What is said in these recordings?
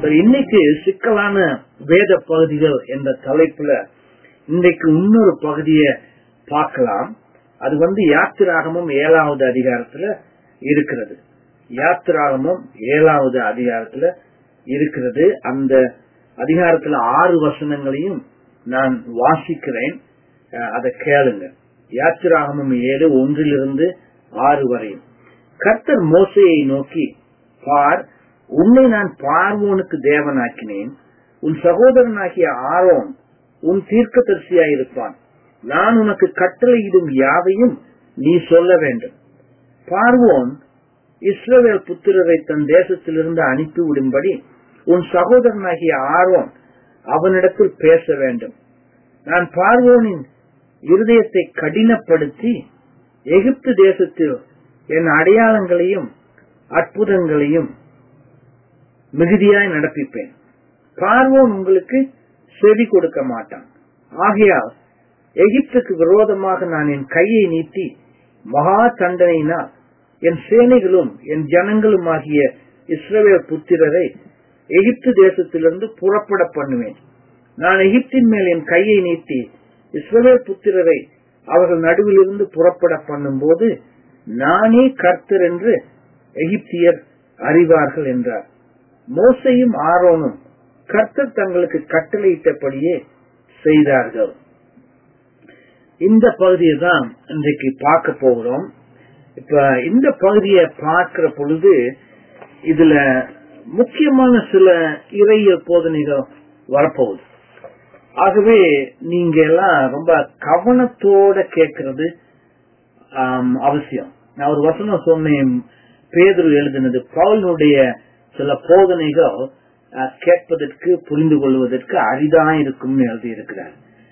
சரி இன்னைக்கு சிக்கலான வேத பகுதிகள் என்ற தலைப்புல இன்னைக்கு இன்னொரு பகுதியை பார்க்கலாம் அது வந்து யாத்திராகமும் ஏழாவது அதிகாரத்துல இருக்கிறது யாத்திராகமும் ஏழாவது அதிகாரத்துல இருக்கிறது அந்த அதிகாரத்துல ஆறு வசனங்களையும் நான் வாசிக்கிறேன் அஹ், அதை கேளுங்க யாத்திராகமும் ஏழு ஒன்றிலிருந்து ஆறு வரையும் கர்த்தர் மோசையை நோக்கி பார் உன்னை நான் பார்வோனுக்கு தேவனாக்கினேன் உன் சகோதரனாகிய ஆரோன் உன் தீர்க்கதரிசியாயிருப்பான் நான் உனக்கு கட்டளையிடும் யாவையும் நீ சொல்ல வேண்டும் பார்வோன் இஸ்ரவேல் புத்திரரை தன் தேசத்திலிருந்து அனுப்பிவிடும்படி உன் சகோதரனாகிய ஆரோன் அவனிடத்தில் பேச வேண்டும் நான் பார்வோனின் இருதயத்தை கடினப்படுத்தி எகிப்து தேசத்தில் என் அடையாளங்களையும் அற்புதங்களையும் மிகுதியாய் நடப்பிப்பேன் பார்வோன் உங்களுக்கு செவி கொடுக்க மாட்டான் ஆகையால் எகிப்துக்கு விரோதமாக நான் என் கையை நீட்டி மகா தண்டனையினால் என் சேனைகளும் என் ஜனங்களும் ஆகிய இஸ்ரவேல் புத்திரரை எகிப்து தேசத்திலிருந்து புறப்பட பண்ணுவேன் நான் எகிப்தின் மேல் என் கையை நீட்டி இஸ்ரவேல் புத்திரரை அவர்கள் நடுவிலிருந்து புறப்பட பண்ணும்போது நானே கர்த்தர் என்று எகிப்தியர் அறிவார்கள் என்றார் மோசையும் ஆரோனும் கர்த்தர் தங்களுக்கு கட்டளையிட்டபடியே செய்தார்கள் இந்த பகுதியை தான் இன்றைக்கு பார்க்க போகிறோம் இப்ப இந்த பகுதியை பார்க்கிற பொழுது இதுல முக்கியமான சில இறையியல் போதனைகள் வரப்போகுது ஆகவே நீங்க எல்லாம் ரொம்ப கவனத்தோட கேட்கறது ஆம், அவசியம் நான் ஒரு வசனம் சொன்னேன் பேதுரு எழுதினது பவுலுடைய சில போதனைகள் அஹ், கேட்பதற்கு புரிந்து கொள்வதற்கு அரிதா இருக்கும்னு எழுதி இருக்கிறார்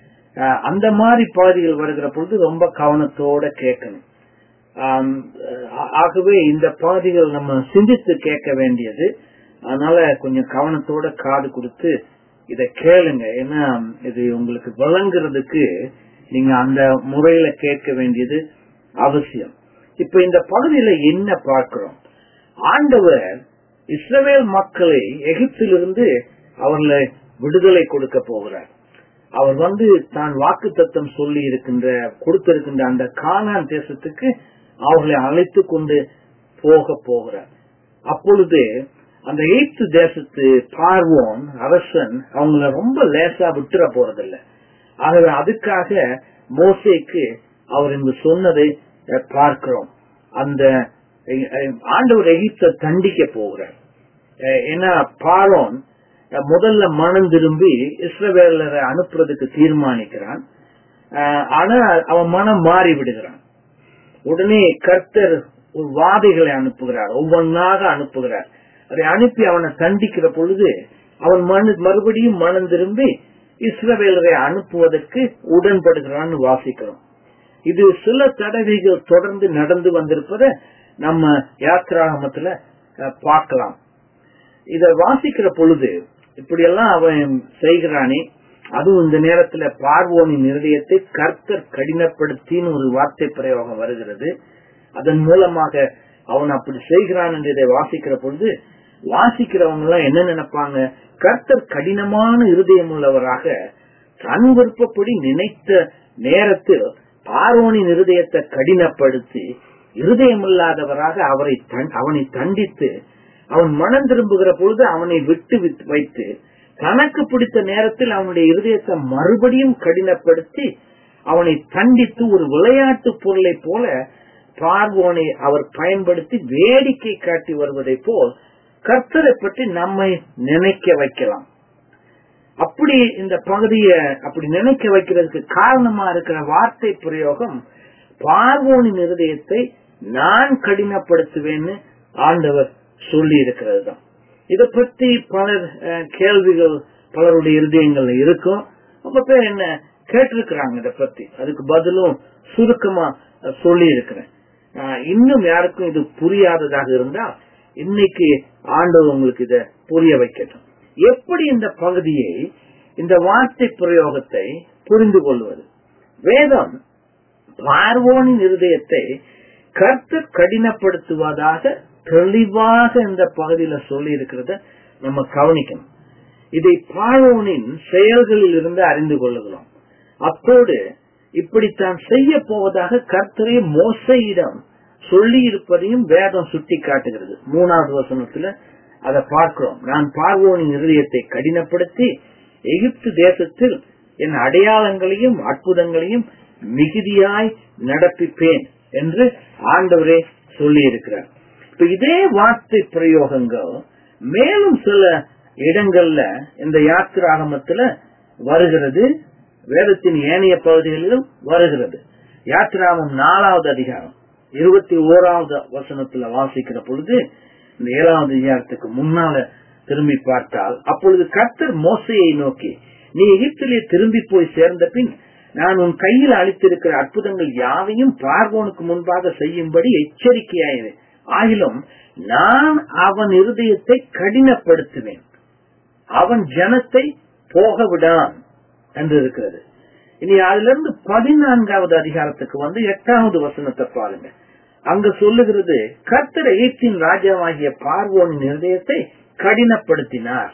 அந்த மாதிரி பகுதிகள் வருகிற பொழுது ரொம்ப கவனத்தோட கேட்கணும் ஆம், அஹ், ஆகவே இந்த பகுதிகள் நம்ம சிந்தித்து கேட்க வேண்டியது அதனால கொஞ்சம் கவனத்தோட காது கொடுத்து இதை கேளுங்க ஏன்னா இது உங்களுக்கு விளங்குறதுக்கு நீங்க அந்த முறையில கேட்க வேண்டியது அவசியம் இப்ப இந்த பகுதியில என்ன பார்க்கிறோம் ஆண்டவர் இஸ்ரவேல் மக்களை எகிப்திலிருந்து அவர்களை விடுதலை கொடுக்க போகிறார் அவர் வந்து தான் வாக்கு தத்தம் சொல்லி இருக்கின்ற கொடுத்திருக்கின்ற அந்த கானான் தேசத்துக்கு அவர்களை அழைத்து கொண்டு போக போகிறார் அப்பொழுது அந்த எய்த்து தேசத்து பார்வோன் அரசன் அவங்கள ரொம்ப லேசா விட்டுற போறதில்ல ஆகவே அதுக்காக மோசேக்கு அவர் இங்கு சொன்னதை அஹ், பார்க்கிறோம் அந்த அஹ், அஹ், ஆண்டவர் எகிப்த தண்டிக்க போகிறார் அஹ், ஏன்னா பாரோன் அஹ், முதல்ல மனம் திரும்பி இஸ்ரவேலரை அனுப்புறதுக்கு தீர்மானிக்கிறான் அஹ், ஆனா அவன் மனம் மாறி விடுகிறான் உடனே கர்த்தர் ஒரு வாதைகளை அனுப்புகிறார் ஒவ்வொன்னாக அனுப்புகிறார் அதை அனுப்பி அவனை தண்டிக்கிற பொழுது அவன் மனு மறுபடியும் மனம் திரும்பி இஸ்ரவேலரை அனுப்புவதற்கு உடன்படுகிறான்னு வாசிக்கிறோம் இது சில தடவைகள் தொடர்ந்து நடந்து வந்திருப்பதை நம்ம யாத்திராகமத்துல அஹ், பார்க்கலாம் இத வாசிக்கிற பொழுது இப்படியெல்லாம் அவன் செய்கிறானே அதுவும் இந்த நேரத்துல பார்வோனின் இருதயத்தை கர்த்தர் கடினப்படுத்தின்னு ஒரு வார்த்தை பிரயோகம் வருகிறது அதன் மூலமாக அவன் அப்படி செய்கிறான் என்று இதை வாசிக்கிற பொழுது வாசிக்கிறவங்க எல்லாம் என்ன நினைப்பாங்க கர்த்தர் கடினமான இருதயம் உள்ளவராக தன் விருப்பப்படி நினைத்த நேரத்தில் பார்வோனின் இருதயத்தை கடினப்படுத்தி இருதயமில்லாதவராக அவரை தன்- அவனை தண்டித்து அவன் மனம் திரும்புகிற பொழுது அவனை விட்டு வித்- வைத்து தனக்கு பிடித்த நேரத்தில் அவனுடைய இருதயத்தை மறுபடியும் கடினப்படுத்தி அவனை தண்டித்து ஒரு விளையாட்டு பொருளை போல பார்வோனை அவர் பயன்படுத்தி வேடிக்கை காட்டி வருவதை போல் கர்த்தரை பற்றி நம்மை நினைக்க வைக்கலாம் அப்படி இந்த பகுதியை அப்படி நினைக்க வைக்கிறதுக்கு காரணமா இருக்கிற வார்த்தை பிரயோகம் பார்வோனின் இருதயத்தை நான் கடினப்படுத்துவேன்னு ஆண்டவர் சொல்லி இருக்கிறது தான் இதை பற்றி பலர் அஹ், கேள்விகள் பலருடைய இருதயங்கள்ல இருக்கும் ரொம்ப பேர் என்ன கேட்டிருக்கிறாங்க இதை பத்தி அதுக்கு பதிலும் சுருக்கமா அஹ், சொல்லி இருக்கிறேன் அஹ், இன்னும் யாருக்கும் இது புரியாததாக இருந்தா இன்னைக்கு ஆண்டவர் உங்களுக்கு இத புரிய வைக்கட்டும் எப்படி இந்த பகுதியை இந்த வார்த்தை பிரயோகத்தை புரிந்து கொள்வது வேதம் பார்வோனின் இருதயத்தை கர்த்தர் கடினப்படுத்துவதாக தெளிவாக இந்த பகுதியில சொல்லி இருக்கிறத நம்ம கவனிக்கணும் இதை பார்வோனின் செயல்களில் இருந்து அறிந்து கொள்ளுகிறோம் அத்தோடு இப்படித்தான் செய்ய போவதாக கர்த்தரே மோசையிடம் சொல்லி இருப்பதையும் வேதம் சுட்டி காட்டுகிறது மூணாவது வசனத்துல அதை பார்க்கிறோம் நான் பார்வோனின் இருதயத்தை கடினப்படுத்தி எகிப்து தேசத்தில் என் அடையாளங்களையும் அற்புதங்களையும் மிகுதியாய் நடப்பிப்பேன் என்று ஆண்டவரே சொல்லி இருக்கிறார் இப்ப இதே வார்த்தை பிரயோகங்கள் மேலும் சில இடங்கள்ல இந்த யாத்திராகமத்துல வருகிறது வேதத்தின் ஏனைய பகுதிகளிலும் வருகிறது யாத்திராமம் நாலாவது அதிகாரம் இருபத்தி ஓராவது வசனத்துல வாசிக்கிற பொழுது இந்த ஏழாவது அதிகாரத்துக்கு முன்னால திரும்பி பார்த்தால் அப்பொழுது கர்த்தர் மோசையை நோக்கி நீ எகிப்திலே திரும்பி போய் சேர்ந்த பின் நான் உன் கையில் அளித்திருக்கிற அற்புதங்கள் யாவையும் பார்வோனுக்கு முன்பாக செய்யும்படி எச்சரிக்கையாயிரு ஆகிலும் நான் அவன் இருதயத்தை கடினப்படுத்துவேன் அவன் ஜனத்தை போக விடான் என்று இருக்கிறது இனி அதுல இருந்து பதினான்காவது அதிகாரத்துக்கு வந்து எட்டாவது வசனத்தை பாருங்க அங்க சொல்லுகிறது கர்த்தர் எகிப்தின் ராஜாவாகிய பார்வோனின் இருதயத்தை கடினப்படுத்தினார்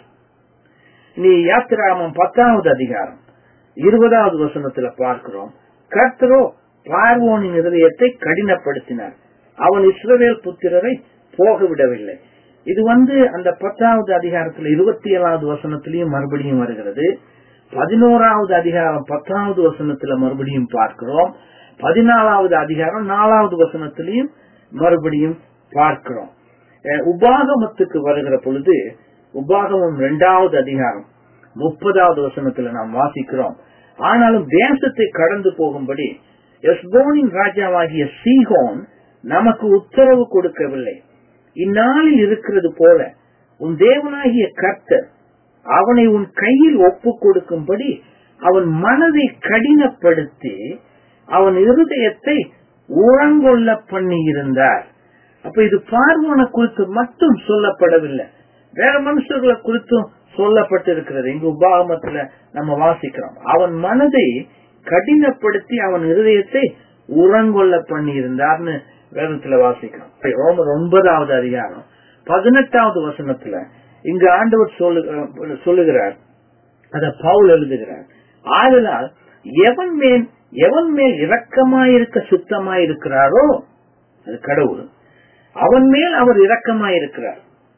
நீ யாத்திராமம் பத்தாவது அதிகாரம் இருபதாவது வசனத்துல பார்க்கிறோம் கர்த்தரோ பார்வோனின் இருதயத்தை கடினப்படுத்தினார் அவன் இஸ்ரவேல் புத்திரரை போக விடவில்லை இது வந்து அந்த பத்தாவது அதிகாரத்துல இருபத்தி ஏழாவது வசனத்திலையும் மறுபடியும் வருகிறது பதினோராவது அதிகாரம் பத்தாவது வசனத்துல மறுபடியும் பார்க்கிறோம் பதினாலாவது அதிகாரம் நாலாவது வசனத்திலையும் மறுபடியும் பார்க்கிறோம் உபாகமத்துக்கு வருகிற பொழுது உபாகமம் இரண்டாவது அதிகாரம் முப்பதாவது வசனத்துல நாம் வாசிக்கிறோம் ஆனாலும் தேசத்தை கடந்து போகும்படி எஸ்போனின் ராஜாவாகிய சீகோன் நமக்கு உத்தரவு கொடுக்கவில்லை இந்நாளில் இருக்கிறது போல உன் தேவனாகிய கர்த்தர் அவனை உன் கையில் ஒப்பு கொடுக்கும்படி அவன் மனதை கடினப்படுத்தி அவன் இருதயத்தை உறங்கொள்ள பண்ணி இருந்தார் அப்ப இது பார்வோனை குறித்து மட்டும் சொல்லப்படவில்லை வேற மனுஷர்களை குறித்தும் சொல்லப்பட்டிருக்கிறது இங்கு உபாகமத்துல நம்ம வாசிக்கிறோம் அவன் மனதை கடினப்படுத்தி அவன் இருதயத்தை உறங்கொள்ள பண்ணி இருந்தார்னு வேதத்துல வாசிக்கிறோம் ரோமர் ஒன்பதாவது அதிகாரம் பதினெட்டாவது வசனத்துல இங்கு ஆண்டவர் சொல்லு சொல்லுகிறார் அத பவுல் எழுதுகிறார் ஆதலால் எவன் மேல் எவன் மேல் இரக்கமாயிருக்க சுத்தமாயிருக்கிறாரோ அது கடவுள் அவன் மேல் அவர் இரக்கமாயிருக்கிறார்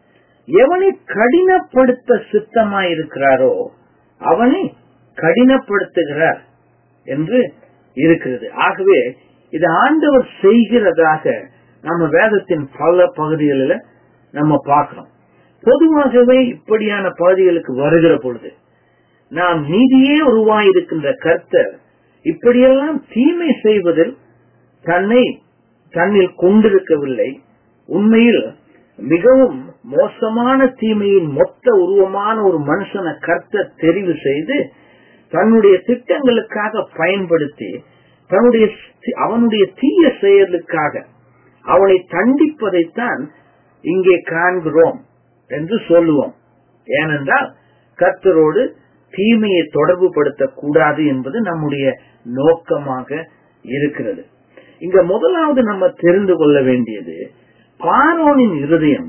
எவனை கடினப்படுத்த சித்தமாயிருக்கிறாரோ அவனை கடினப்படுத்துகிறார் என்று இருக்கிறது ஆகவே இது ஆண்டவர் செய்கிறதாக நம்ம வேதத்தின் பல பகுதிகளில் நம்ம பார்க்கிறோம் பொதுவாகவே இப்படியான பகுதிகளுக்கு வருகிற பொழுது நாம் நீதியே உருவாயிருக்கின்ற கர்த்தர் இப்படியெல்லாம் தீமை செய்வதில் தன்னை தன்னில் கொண்டிருக்கவில்லை உண்மையில் மிகவும் மோசமான தீமையின் மொத்த உருவமான ஒரு மனுஷனை கர்த்தர் தெரிவு செய்து தன்னுடைய திட்டங்களுக்காக பயன்படுத்தி தன்னுடைய அவனுடைய தீய செயலுக்காக அவனை தண்டிப்பதைத்தான் இங்கே காண்கிறோம் என்று சொல்லுவோம் ஏனென்றால் கர்த்தரோடு தீமையை தொடர்பு படுத்தக்கூடாது என்பது நம்முடைய நோக்கமாக இருக்கிறது இங்க முதலாவது நம்ம தெரிந்து கொள்ள வேண்டியது பாரோனின் இருதயம்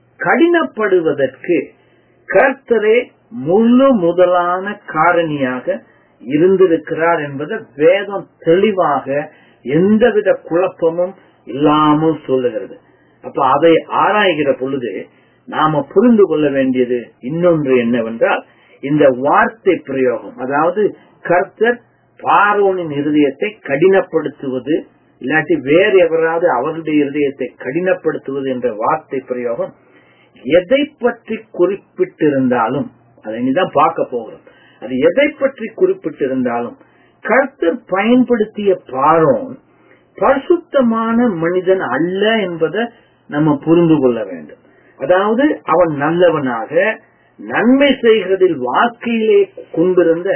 கடினப்படுவதற்கு கர்த்தரே முழு முதலான காரணியாக இருந்திருக்கிறார் என்பதை வேதம் தெளிவாக எந்தவித குழப்பமும் இல்லாமல் சொல்லுகிறது அப்ப அதை ஆராய்கிற பொழுது நாம புரிந்து கொள்ள வேண்டியது இன்னொன்று என்னவென்றால் இந்த வார்த்தை பிரயோகம் அதாவது கர்த்தர் பாரோனின் இருதயத்தை கடினப்படுத்துவது இல்லாட்டி வேறு எவராவது அவருடைய இருதயத்தை கடினப்படுத்துவது என்ற வார்த்தை பிரயோகம் எதை பற்றி குறிப்பிட்டிருந்தாலும் அதை இனிதான் பார்க்க போகிறோம் அது எதை பற்றி குறிப்பிட்டிருந்தாலும் கர்த்தர் பயன்படுத்திய பாரோன் பரிசுத்தமான மனிதன் அல்ல என்பதை நம்ம புரிந்து கொள்ள வேண்டும் அதாவது அவன் நல்லவனாக நன்மை செய்கிறதில் வாழ்க்கையிலே கொண்டிருந்த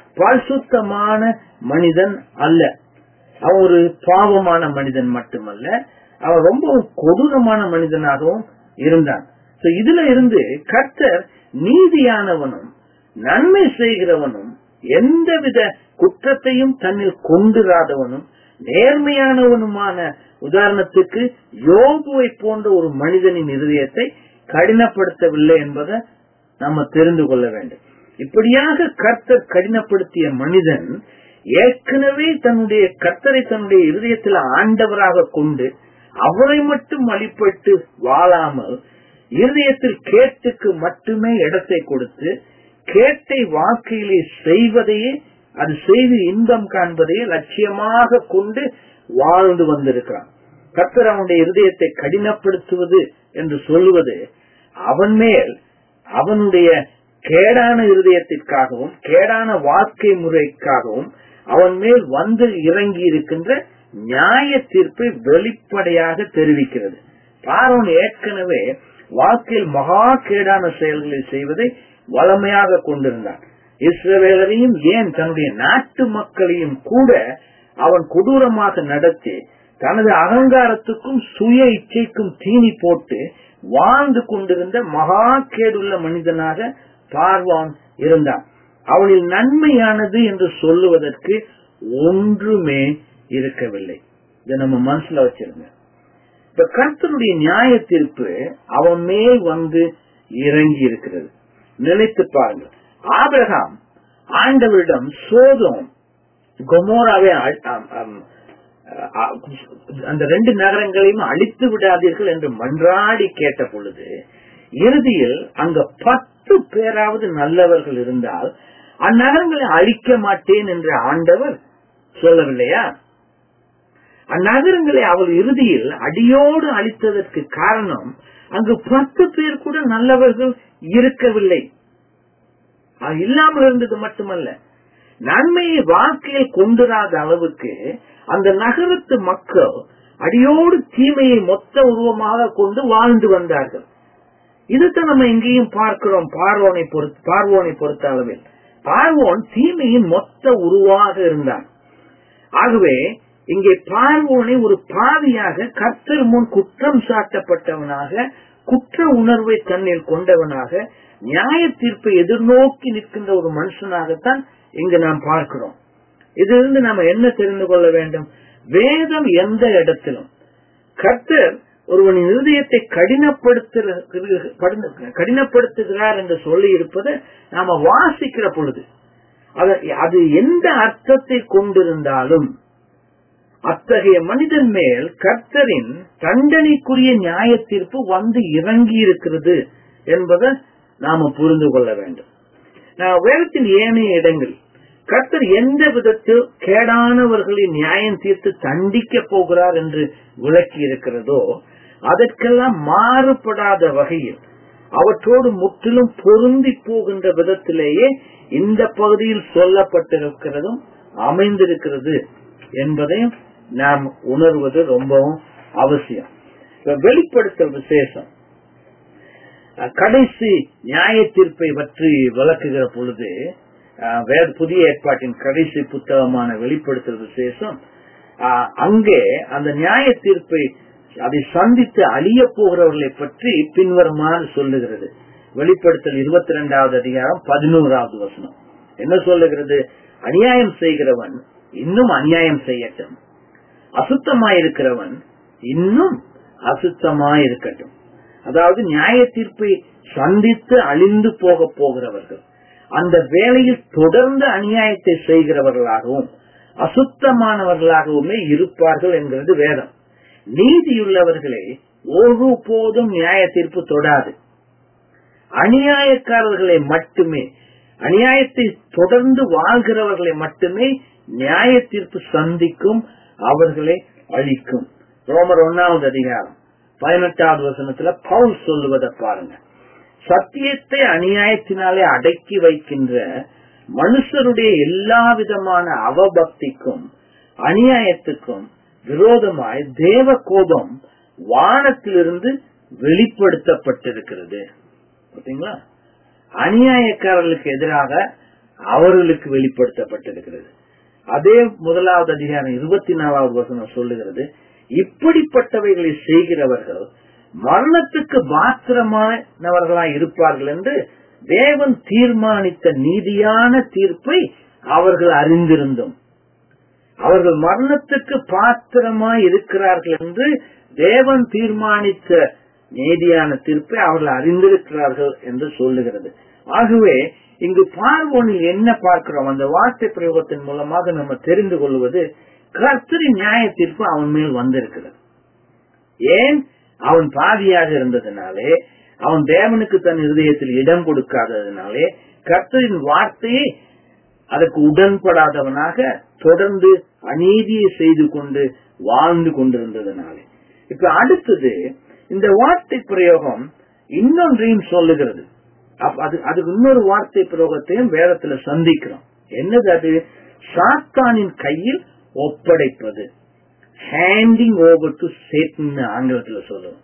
பரிசுத்தமான மனிதன் அல்ல அவன் ஒரு பாவமான மனிதன் மட்டுமல்ல அவன் ரொம்பவும் கொடூரமான மனிதனாகவும் இருந்தான் இதுல இருந்து கர்த்தர் நீதியானவனும் நன்மை செய்கிறவனும் எந்தவித குற்றத்தையும் தன்னில் கொண்டிராதவனும் நேர்மையானவனுமான உதாரணத்துக்கு யோபுவை போன்ற ஒரு மனிதனின் இருதயத்தை கடினப்படுத்தவில்லை என்பதை நம்ம தெரிந்து கொள்ள வேண்டும் இப்படியாக கர்த்தர் கடினப்படுத்திய மனிதன் ஏற்கனவே தன்னுடைய கர்த்தரை தன்னுடைய இருதயத்தில் ஆண்டவராக கொண்டு அவரை மட்டும் வழிபட்டு வாழாமல் இருதயத்தில் கேட்டுக்கு மட்டுமே இடத்தை கொடுத்து கேட்டை வாழ்க்கையிலே செய்வதையே அது செய்து இன்பம் காண்பதையே லட்சியமாக கொண்டு வாழ்ந்து வந்திருக்கிறான் கர்த்தர் அவனுடைய இருதயத்தை கடினப்படுத்துவது என்று சொல்லுவது அவன் மேல் அவனுடைய கேடான இருதயத்திற்காகவும் கேடான வாழ்க்கை முறைக்காகவும் அவன் மேல் வந்து இறங்கி இருக்கின்ற நியாய தீர்ப்பை வெளிப்படையாக தெரிவிக்கிறது பார்வன் ஏற்கனவே வாழ்க்கையில் மகா கேடான செயல்களை செய்வதை வளமையாக கொண்டிருந்தான் இஸ்ரவேலரையும் ஏன் தன்னுடைய நாட்டு மக்களையும் கூட அவன் கொடூரமாக நடத்தி தனது அகங்காரத்துக்கும் சுய இச்சைக்கும் தீனி போட்டு வாழ்ந்து கொண்டிருந்த மகா கேடுள்ள மனிதனாக பார்வான் இருந்தான் அவனில் நன்மையானது என்று சொல்லுவதற்கு ஒன்றுமே இருக்கவில்லை இதை நம்ம மனசுல வச்சிருங்க இப்ப கர்த்தனுடைய நியாய தீர்ப்பு அவன் மேல் வந்து இறங்கி இருக்கிறது நினைத்து பாருங்கள் ஆபிரகாம் ஆண்டவரிடம் சோதம் கொமோராவை அந்த ரெண்டு நகரங்களையும் அழித்து விடாதீர்கள் என்று மன்றாடி கேட்ட பொழுது இறுதியில் அங்க பத்து பேராவது நல்லவர்கள் இருந்தால் அந்நகரங்களை அழிக்க மாட்டேன் என்று ஆண்டவர் சொல்லவில்லையா அந்நகரங்களை அவள் இறுதியில் அடியோடு அழித்ததற்கு காரணம் அங்கு பத்து பேர் கூட நல்லவர்கள் இருக்கவில்லை அது இல்லாமல் இருந்தது மட்டுமல்ல நன்மையை வாழ்க்கையில் கொண்டுராத அளவுக்கு அந்த நகரத்து மக்கள் அடியோடு தீமையை மொத்த உருவமாக கொண்டு வாழ்ந்து வந்தார்கள் இதுதான் நம்ம எங்கேயும் பார்க்கிறோம் பார்வோனை பொறுத்து பார்வோனை பொறுத்த அளவில் பார்வோன் தீமையின் மொத்த உருவாக இருந்தான் ஆகவே இங்கே பார்வோனை ஒரு பாவியாக கர்த்தர் முன் குற்றம் சாட்டப்பட்டவனாக குற்ற உணர்வை தன்னில் கொண்டவனாக நியாய தீர்ப்பை எதிர்நோக்கி நிற்கின்ற ஒரு மனுஷனாகத்தான் இங்கு நாம் பார்க்கிறோம் இதிலிருந்து நாம் என்ன தெரிந்து கொள்ள வேண்டும் வேதம் எந்த இடத்திலும் கர்த்தர் ஒருவனின் இருதயத்தை கடினப்படுத்துகிறார் என்று சொல்லி இருப்பதை நாம வாசிக்கிற பொழுது அது எந்த அர்த்தத்தை கொண்டிருந்தாலும் அத்தகைய மனிதன் மேல் கர்த்தரின் தண்டனைக்குரிய நியாய தீர்ப்பு வந்து இறங்கி இருக்கிறது என்பதை நாம புரிந்து கொள்ள வேண்டும் நான் வேதத்தின் ஏனைய இடங்கள் கர்த்தர் எந்த விதத்தில் கேடானவர்களின் நியாயம் தீர்த்து தண்டிக்க போகிறார் என்று விளக்கி இருக்கிறதோ அதற்கெல்லாம் மாறுபடாத வகையில் அவற்றோடு முற்றிலும் பொருந்தி போகின்ற விதத்திலேயே இந்த பகுதியில் சொல்லப்பட்டிருக்கிறதும் அமைந்திருக்கிறது என்பதையும் நாம் உணர்வது ரொம்பவும் அவசியம் வெளிப்படுத்தல் விசேஷம் கடைசி நியாய தீர்ப்பை பற்றி விளக்குகிற பொழுது வேத புதிய ஏற்பாட்டின் கடைசி புத்தகமான வெளிப்படுத்தல் விசேஷம் அங்கே அந்த நியாய தீர்ப்பை அதை சந்தித்து அழிய போகிறவர்களை பற்றி பின்வருமாறு சொல்லுகிறது வெளிப்படுத்தல் இருபத்தி இரண்டாவது அதிகாரம் பதினோராவது வசனம் என்ன சொல்லுகிறது அநியாயம் செய்கிறவன் இன்னும் அநியாயம் செய்யட்டும் அசுத்தமாயிருக்கிறவன் இன்னும் அசுத்தமாயிருக்கட்டும் அதாவது நியாய தீர்ப்பை சந்தித்து அழிந்து போக போகிறவர்கள் அந்த வேளையில் தொடர்ந்து அநியாயத்தை செய்கிறவர்களாகவும் அசுத்தமானவர்களாகவுமே இருப்பார்கள் என்கிறது வேதம் நீதியுள்ளவர்களே ஒரு போதும் நியாய தீர்ப்பு தொடாது அநியாயக்காரர்களை மட்டுமே அநியாயத்தை தொடர்ந்து வாழ்கிறவர்களை மட்டுமே நியாய தீர்ப்பு சந்திக்கும் அவர்களை அழிக்கும் ரோமர் ஒன்னாவது அதிகாரம் பதினெட்டாவது வசனத்துல பவுல் சொல்லுவதை பாருங்க சத்தியத்தை அநியாயத்தினாலே அடக்கி வைக்கின்ற மனுஷருடைய எல்லா விதமான அவபக்திக்கும் அநியாயத்துக்கும் விரோதமாய் தேவ கோபம் வானத்திலிருந்து வெளிப்படுத்தப்பட்டிருக்கிறது பார்த்தீங்களா அநியாயக்காரர்களுக்கு எதிராக அவர்களுக்கு வெளிப்படுத்தப்பட்டிருக்கிறது அதே முதலாவது அதிகாரம் இருபத்தி நாலாவது வசனம் சொல்லுகிறது இப்படிப்பட்டவைகளை செய்கிறவர்கள் மரணத்துக்கு பாத்திரமானவர்களாய் இருப்பார்கள் என்று தேவன் தீர்மானித்த நீதியான தீர்ப்பை அவர்கள் அறிந்திருந்தோம் அவர்கள் மரணத்துக்கு பாத்திரமாய் இருக்கிறார்கள் என்று தேவன் தீர்மானித்த நீதியான தீர்ப்பை அவர்கள் அறிந்திருக்கிறார்கள் என்று சொல்லுகிறது ஆகவே இங்கு பார்வோனில் என்ன பார்க்கிறோம் அந்த வார்த்தை பிரயோகத்தின் மூலமாக நம்ம தெரிந்து கொள்வது கர்த்தரின் நியாய தீர்ப்பு அவன் மேல் வந்திருக்கிறது ஏன் அவன் பாதியாக இருந்ததுனாலே அவன் தேவனுக்கு தன் இருதயத்தில் இடம் கொடுக்காததுனாலே கர்த்தரின் வார்த்தையை அதற்கு உடன்படாதவனாக தொடர்ந்து அநீதியை செய்து கொண்டு வாழ்ந்து கொண்டிருந்ததுனாலே இப்ப அடுத்தது இந்த வார்த்தை பிரயோகம் இன்னொன்றையும் சொல்லுகிறது அது அதுக்கு இன்னொரு வார்த்தை பிரயோகத்தையும் வேதத்துல சந்திக்கிறோம் என்னது அது சாத்தானின் கையில் ஒப்படைப்பது ஹேண்டிங் ஓவர் டு சேட்டன் ஆங்கிலத்துல சொல்லுவோம்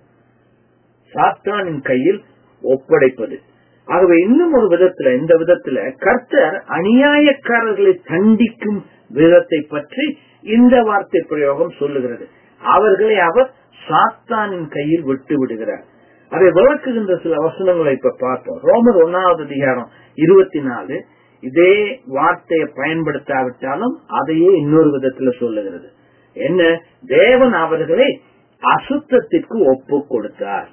சாத்தானின் கையில் ஒப்படைப்பது ஆகவே இன்னும் ஒரு விதத்துல இந்த விதத்துல கர்த்தர் அநியாயக்காரர்களை தண்டிக்கும் விதத்தை பற்றி இந்த வார்த்தை பிரயோகம் சொல்லுகிறது அவர்களை அவர் சாத்தானின் கையில் விட்டு விடுகிறார் அதை விளக்குகின்ற சில வசனங்களை இப்ப பார்ப்போம் ரோமர் ஒன்னாவது அதிகாரம் இருபத்தி நாலு இதே வார்த்தையை பயன்படுத்தாவிட்டாலும் அதையே இன்னொரு விதத்துல சொல்லுகிறது என்ன தேவன் அவர்களை அசுத்தத்திற்கு ஒப்பு கொடுத்தார்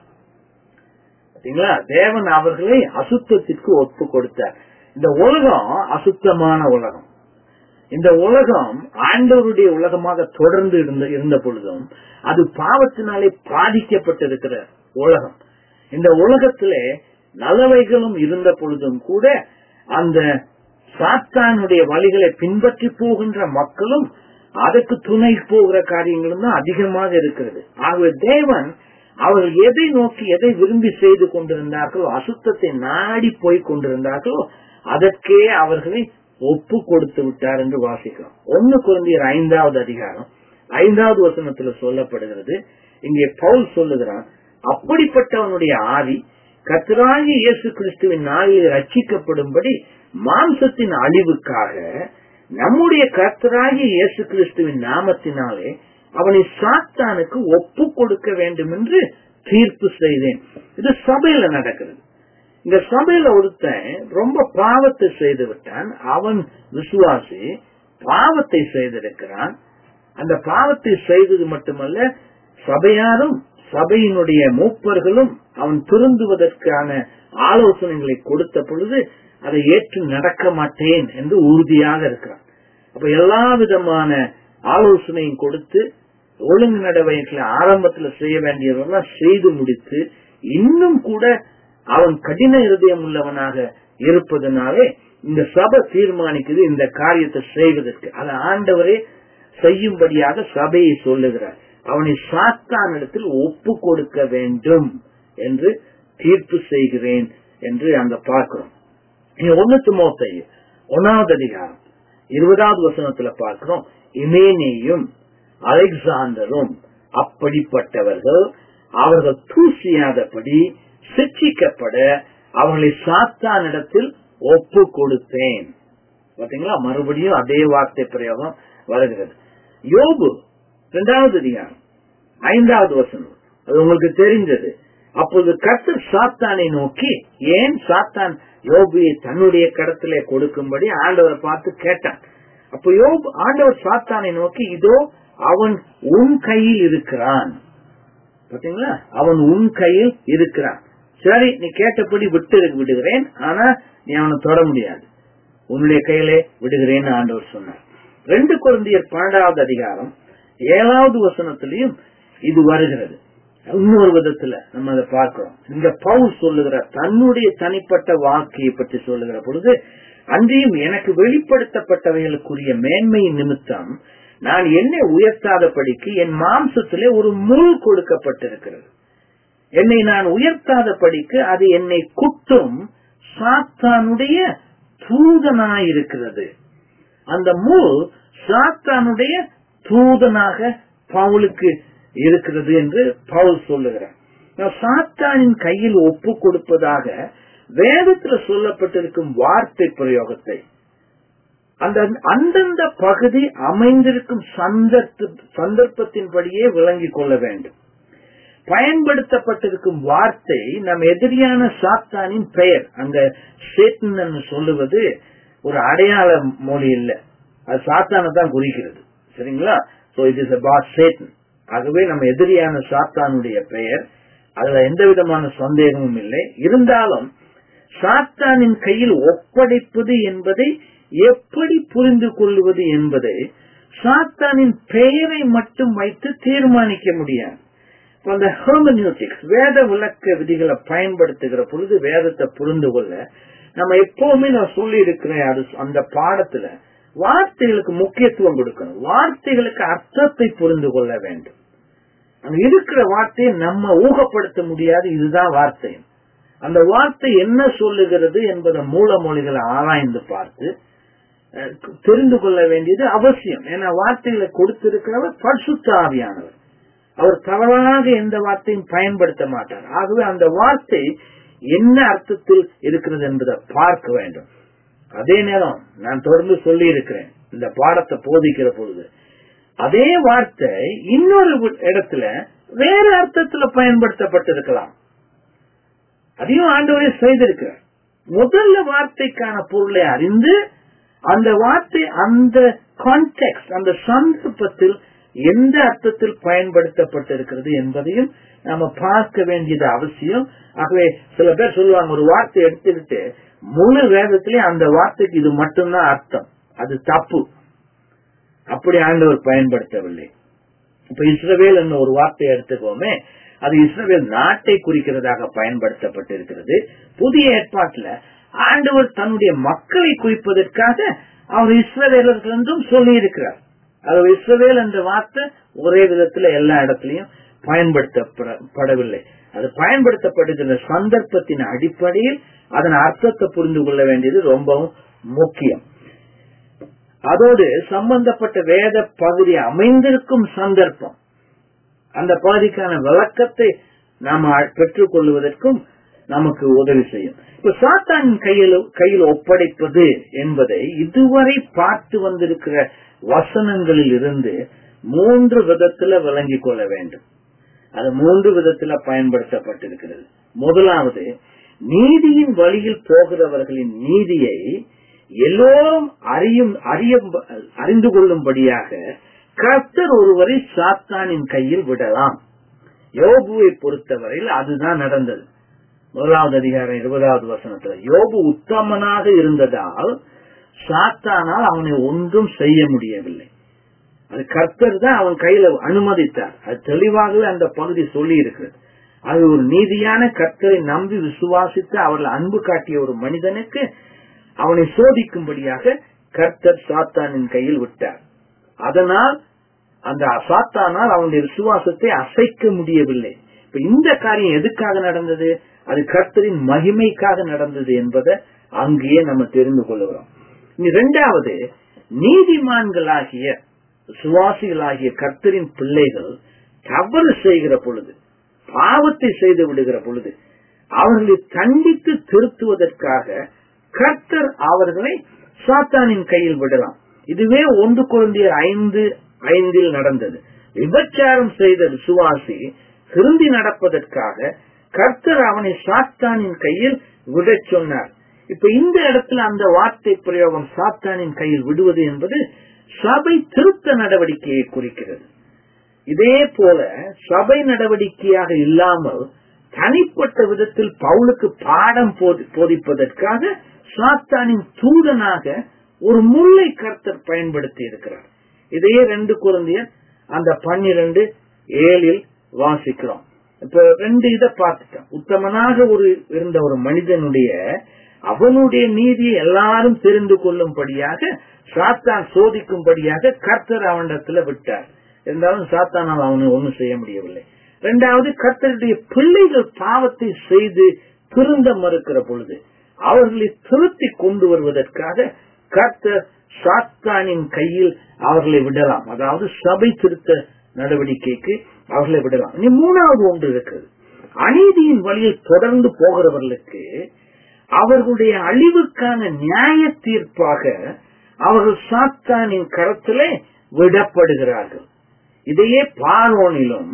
பாத்தீங்களா தேவன் அவர்களை அசுத்தத்திற்கு ஒப்பு கொடுத்தார் இந்த உலகம் அசுத்தமான உலகம் இந்த உலகம் ஆண்டவருடைய உலகமாக தொடர்ந்து இருந்த இருந்த பொழுதும் அது பாவத்தினாலே பாதிக்கப்பட்டிருக்கிற உலகம் இந்த உலகத்திலே நல்லவைகளும் இருந்த பொழுதும் கூட அந்த சாத்தானுடைய வழிகளை பின்பற்றி போகின்ற மக்களும் அதற்கு துணை போகிற காரியங்களும் தான் அதிகமாக இருக்கிறது ஆகவே தேவன் அவர்கள் எதை நோக்கி எதை விரும்பி செய்து கொண்டிருந்தார்களோ அசுத்தத்தை நாடி போய் கொண்டிருந்தார்களோ அதற்கே அவர்களை ஒப்பு கொடுத்து விட்டார் என்று வாசிக்கிறோம் ஒன்னு குழந்தையர் ஐந்தாவது அதிகாரம் ஐந்தாவது வசனத்துல சொல்லப்படுகிறது இங்கே பவுல் சொல்லுகிறான் அப்படிப்பட்டவனுடைய ஆவி கத்தராகி இயேசு கிறிஸ்துவின் நாளில் ரட்சிக்கப்படும்படி மாம்சத்தின் அழிவுக்காக நம்முடைய கர்த்தராகிய இயேசு கிறிஸ்துவின் நாமத்தினாலே அவனை சாத்தானுக்கு ஒப்பு கொடுக்க வேண்டும் என்று தீர்ப்பு செய்தேன் இது சபையில நடக்கிறது இந்த சபையில ஒருத்தன் ரொம்ப பாவத்தை செய்து விட்டான் அவன் விசுவாசி பாவத்தை செய்திருக்கிறான் அந்த பாவத்தை செய்தது மட்டுமல்ல சபையாரும் சபையினுடைய மூப்பர்களும் அவன் திருந்துவதற்கான ஆலோசனைகளை கொடுத்த பொழுது அதை ஏற்று நடக்க மாட்டேன் என்று உறுதியாக இருக்கிறான் அப்ப எல்லா விதமான ஆலோசனையும் கொடுத்து ஒழுங்கு நடவடிக்கைகளை ஆரம்பத்தில் செய்ய வேண்டியதெல்லாம் செய்து முடித்து இன்னும் கூட அவன் கடின இருதயம் உள்ளவனாக இருப்பதனாலே இந்த சபை தீர்மானிக்குது இந்த காரியத்தை செய்வதற்கு அதை ஆண்டவரே செய்யும்படியாக சபையை சொல்லுகிறார் அவனை சாத்தானிடத்தில் ஒப்பு கொடுக்க வேண்டும் என்று தீர்ப்பு செய்கிறேன் என்று அங்க பார்க்கிறோம் ஒன்னு மோத்தை ஒன்னாவது அதிகாரம் இருபதாவது வசனத்துல பார்க்கிறோம் இமேனேயும் அலெக்சாண்டரும் அப்படிப்பட்டவர்கள் அவர்கள் தூசியாதபடி சிக்ஷிக்கப்பட அவர்களை சாத்தானிடத்தில் ஒப்பு கொடுத்தேன் பாத்தீங்களா மறுபடியும் அதே வார்த்தை பிரயோகம் வருகிறது யோபு இரண்டாவது அதிகாரம் ஐந்தாவது வசனம் அது உங்களுக்கு தெரிஞ்சது அப்போது கர்த்தர் சாத்தானை நோக்கி ஏன் சாத்தான் யோபியை தன்னுடைய கடத்திலே கொடுக்கும்படி ஆண்டவரை பார்த்து கேட்டான் அப்ப யோபு ஆண்டவர் சாத்தானை நோக்கி இதோ அவன் உன் கையில் இருக்கிறான் பாத்தீங்களா அவன் உன் கையில் இருக்கிறான் சரி நீ கேட்டபடி விட்டு விடுகிறேன் ஆனா நீ அவனை தொட முடியாது உன்னுடைய கையிலே விடுகிறேன்னு ஆண்டவர் சொன்னார் ரெண்டு குழந்தையர் பன்னெண்டாவது அதிகாரம் ஏழாவது வசனத்திலையும் இது வருகிறது இன்னொரு விதத்துல நம்ம அதை பார்க்கிறோம் இந்த பவுல் சொல்லுகிற தன்னுடைய தனிப்பட்ட வாழ்க்கையை பற்றி சொல்லுகிற பொழுது அன்றையும் எனக்கு வெளிப்படுத்தப்பட்டவைகளுக்குரிய மேன்மை நிமித்தம் நான் என்னை உயர்த்தாதபடிக்கு என் மாம்சத்திலே ஒரு முள் கொடுக்கப்பட்டிருக்கிறது என்னை நான் உயர்த்தாதபடிக்கு அது என்னை குட்டும் சாத்தானுடைய தூதனாயிருக்கிறது அந்த முள் சாத்தானுடைய தூதனாக பவுலுக்கு இருக்கிறது என்று பவுல் சொல்லுகிறார் சாத்தானின் கையில் ஒப்பு கொடுப்பதாக வேதத்தில் சொல்லப்பட்டிருக்கும் வார்த்தை பிரயோகத்தை அந்த அந்தந்த பகுதி அமைந்திருக்கும் சந்தர்ப்பத்தின்படியே விளங்கிக் கொள்ள வேண்டும் பயன்படுத்தப்பட்டிருக்கும் வார்த்தை நம் எதிரியான சாத்தானின் பெயர் அந்த சேத்தன் சொல்லுவது ஒரு அடையாள மொழி இல்ல அது சாத்தானை தான் குறிக்கிறது சரிங்களா so it is about Satan ஆகவே நம்ம எதிரியான சாத்தானுடைய பெயர் அதுல எந்த விதமான சந்தேகமும் இல்லை இருந்தாலும் சாத்தானின் கையில் ஒப்படைப்பது என்பதை எப்படி புரிந்து கொள்வது என்பதை சாத்தானின் பெயரை மட்டும் வைத்து தீர்மானிக்க முடியாது இப்ப அந்த ஹெர்மனியூட்டிக்ஸ் வேத விளக்க விதிகளை பயன்படுத்துகிற பொழுது வேதத்தை புரிந்து கொள்ள நம்ம எப்பவுமே நான் சொல்லி இருக்கிறேன் அது அந்த பாடத்துல வார்த்தைகளுக்கு முக்கியத்துவம் கொடுக்கணும் வார்த்தைகளுக்கு அர்த்தத்தை புரிந்து கொள்ள வேண்டும் அங்க இருக்கிற வார்த்தையை நம்ம ஊகப்படுத்த முடியாது இதுதான் வார்த்தை அந்த வார்த்தை என்ன சொல்லுகிறது என்பதை மூல மொழிகளை ஆராய்ந்து பார்த்து அஹ், தெரிந்து கொள்ள வேண்டியது அவசியம் ஏன்னா வார்த்தைகளை கொடுத்திருக்கிறவர் பரிசுத்த ஆவியானவர் அவர் தவறாக எந்த வார்த்தையும் பயன்படுத்த மாட்டார் ஆகவே அந்த வார்த்தை என்ன அர்த்தத்தில் இருக்கிறது என்பதை பார்க்க வேண்டும் அதே நேரம் நான் தொடர்ந்து சொல்லி இருக்கிறேன் இந்த பாடத்தை போதிக்கிற பொழுது அதே வார்த்தை இன்னொரு இடத்துல வேற அர்த்தத்துல பயன்படுத்தப்பட்டிருக்கலாம் அதையும் ஆண்டவரே செய்திருக்கிறார் முதல்ல வார்த்தைக்கான பொருளை அறிந்து அந்த வார்த்தை அந்த கான்டெக்ட் அந்த சந்தர்ப்பத்தில் எந்த அர்த்தத்தில் பயன்படுத்தப்பட்டிருக்கிறது என்பதையும் நாம பார்க்க வேண்டியது அவசியம் ஆகவே சில பேர் சொல்லுவாங்க ஒரு வார்த்தை எடுத்துக்கிட்டு முழு வேதத்திலே அந்த வார்த்தைக்கு இது மட்டும்தான் அர்த்தம் அது தப்பு அப்படி ஆண்டவர் பயன்படுத்தவில்லை இப்ப இஸ்ரவேல் என்ன ஒரு வார்த்தையை எடுத்துக்கோமே அது இஸ்ரவேல் நாட்டை குறிக்கிறதாக பயன்படுத்தப்பட்டிருக்கிறது புதிய ஏற்பாட்டுல ஆண்டவர் தன்னுடைய மக்களை குறிப்பதற்காக அவர் இஸ்ரவேலர்கள் என்றும் சொல்லி இருக்கிறார் அது இஸ்ரவேல் என்ற வார்த்தை ஒரே விதத்துல எல்லா இடத்துலயும் பயன்படுத்தப்படவில்லை அது பயன்படுத்தப்படுகிற சந்தர்ப்பத்தின் அடிப்படையில் அதன் அர்த்தத்தை புரிந்து கொள்ள வேண்டியது ரொம்பவும் முக்கியம் அதோடு சம்பந்தப்பட்ட வேத பகுதி அமைந்திருக்கும் சந்தர்ப்பம் அந்த பகுதிக்கான விளக்கத்தை நாம் பெற்றுக் கொள்வதற்கும் நமக்கு உதவி செய்யும் இப்ப சாத்தானின் கையில் கையில் ஒப்படைப்பது என்பதை இதுவரை பார்த்து வந்திருக்கிற வசனங்களில் இருந்து மூன்று விதத்துல விளங்கிக் கொள்ள வேண்டும் அது மூன்று விதத்துல பயன்படுத்தப்பட்டிருக்கிறது முதலாவது நீதியின் வழியில் போகிறவர்களின் நீதியை எல்லோரும் அறியும் அறிய அறிந்து கொள்ளும்படியாக கர்த்தர் ஒருவரை சாத்தானின் கையில் விடலாம் யோபுவை பொறுத்தவரையில் அதுதான் நடந்தது முதலாவது அதிகாரம் இருபதாவது வசனத்துல யோபு உத்தமனாக இருந்ததால் சாத்தானால் அவனை ஒன்றும் செய்ய முடியவில்லை அது கர்த்தர் தான் அவன் கையில அனுமதித்தார் அது தெளிவாகவே அந்த பகுதி சொல்லி இருக்கிறது அது ஒரு நீதியான கர்த்தரை நம்பி விசுவாசித்து அவர்கள் அன்பு காட்டிய ஒரு மனிதனுக்கு அவனை சோதிக்கும்படியாக கர்த்தர் சாத்தானின் கையில் விட்டார் அதனால் அந்த சாத்தானால் அவனுடைய விசுவாசத்தை அசைக்க முடியவில்லை இப்ப இந்த காரியம் எதுக்காக நடந்தது அது கர்த்தரின் மகிமைக்காக நடந்தது என்பதை அங்கேயே நம்ம தெரிந்து கொள்கிறோம் இரண்டாவது நீதிமான்களாகிய சுவாசிகளாகிய கர்த்தரின் பிள்ளைகள் தவறு செய்கிற பொழுது பாவத்தை செய்து விடுகிற பொழுது அவர்களை தண்டித்து திருத்துவதற்காக கர்த்தர் அவர்களை சாத்தானின் கையில் விடலாம் இதுவே ஒன்று குழந்தையர் ஐந்து ஐந்தில் நடந்தது விபச்சாரம் செய்த விசுவாசி திருந்தி நடப்பதற்காக கர்த்தர் அவனை சாத்தானின் கையில் விடச் சொன்னார் இப்ப இந்த இடத்துல அந்த வார்த்தை பிரயோகம் சாத்தானின் கையில் விடுவது என்பது சபை திருத்த நடவடிக்கையை குறிக்கிறது இதே போல சபை நடவடிக்கையாக இல்லாமல் தனிப்பட்ட விதத்தில் பவுலுக்கு பாடம் போதிப்பதற்காக சாத்தானின் தூதனாக ஒரு முல்லை கர்த்தர் பயன்படுத்தி இருக்கிறார் இதையே ரெண்டு குழந்தையர் அந்த பன்னிரண்டு ஏழில் வாசிக்கிறோம் இப்ப ரெண்டு இதை பார்த்துட்டோம் உத்தமனாக ஒரு இருந்த ஒரு மனிதனுடைய அவனுடைய நீதியை எல்லாரும் தெரிந்து கொள்ளும்படியாக சாத்தான் சோதிக்கும்படியாக கர்த்தர் அவனிடத்துல விட்டார் இருந்தாலும் சாத்தானால் அவனை ஒன்றும் செய்ய முடியவில்லை இரண்டாவது கர்த்தருடைய பிள்ளைகள் பாவத்தை செய்து திருந்த மறுக்கிற பொழுது அவர்களை திருத்தி கொண்டு வருவதற்காக கர்த்தர் சாத்தானின் கையில் அவர்களை விடலாம் அதாவது சபை திருத்த நடவடிக்கைக்கு அவர்களை விடலாம் இனி மூணாவது ஒன்று இருக்கிறது அநீதியின் வழியில் தொடர்ந்து போகிறவர்களுக்கு அவர்களுடைய அழிவுக்கான நியாய தீர்ப்பாக அவர்கள் சாத்தானின் கரத்திலே விடப்படுகிறார்கள் இதையே பார்வோனிலும்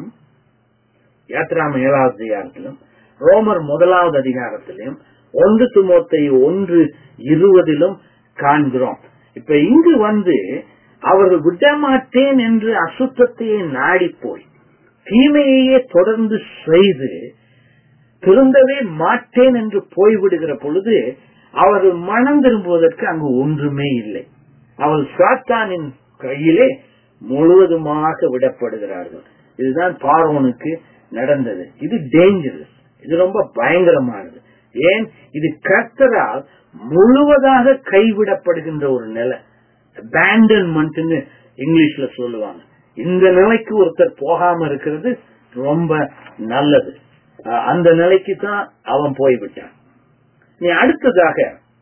யாத்ராம ஏழாவது அதிகாரத்திலும் ரோமர் முதலாவது அதிகாரத்திலும் ஒன்று துமோத்தை ஒன்று இருபதிலும் காண்கிறோம் இப்ப இங்கு வந்து அவர்கள் விடமாட்டேன் என்று அசுத்தத்தையே நாடி போய் தீமையையே தொடர்ந்து செய்து திருந்தவே மாட்டேன் என்று போய்விடுகிற பொழுது அவர்கள் மனம் திரும்புவதற்கு அங்கு ஒன்றுமே இல்லை அவள் சாத்தானின் கையிலே முழுவதுமாக விடப்படுகிறார்கள் இதுதான் பார்வோனுக்கு நடந்தது இது டேஞ்சரஸ் இது ரொம்ப பயங்கரமானது ஏன் இது கர்த்தரால் முழுவதாக கைவிடப்படுகின்ற ஒரு நிலை abandonment இங்கிலீஷ்ல சொல்லுவாங்க இந்த நிலைக்கு ஒருத்தர் போகாம இருக்கிறது ரொம்ப நல்லது அஹ் அந்த நிலைக்கு தான் அவன் போய்விட்டான் நீ அடுத்ததாக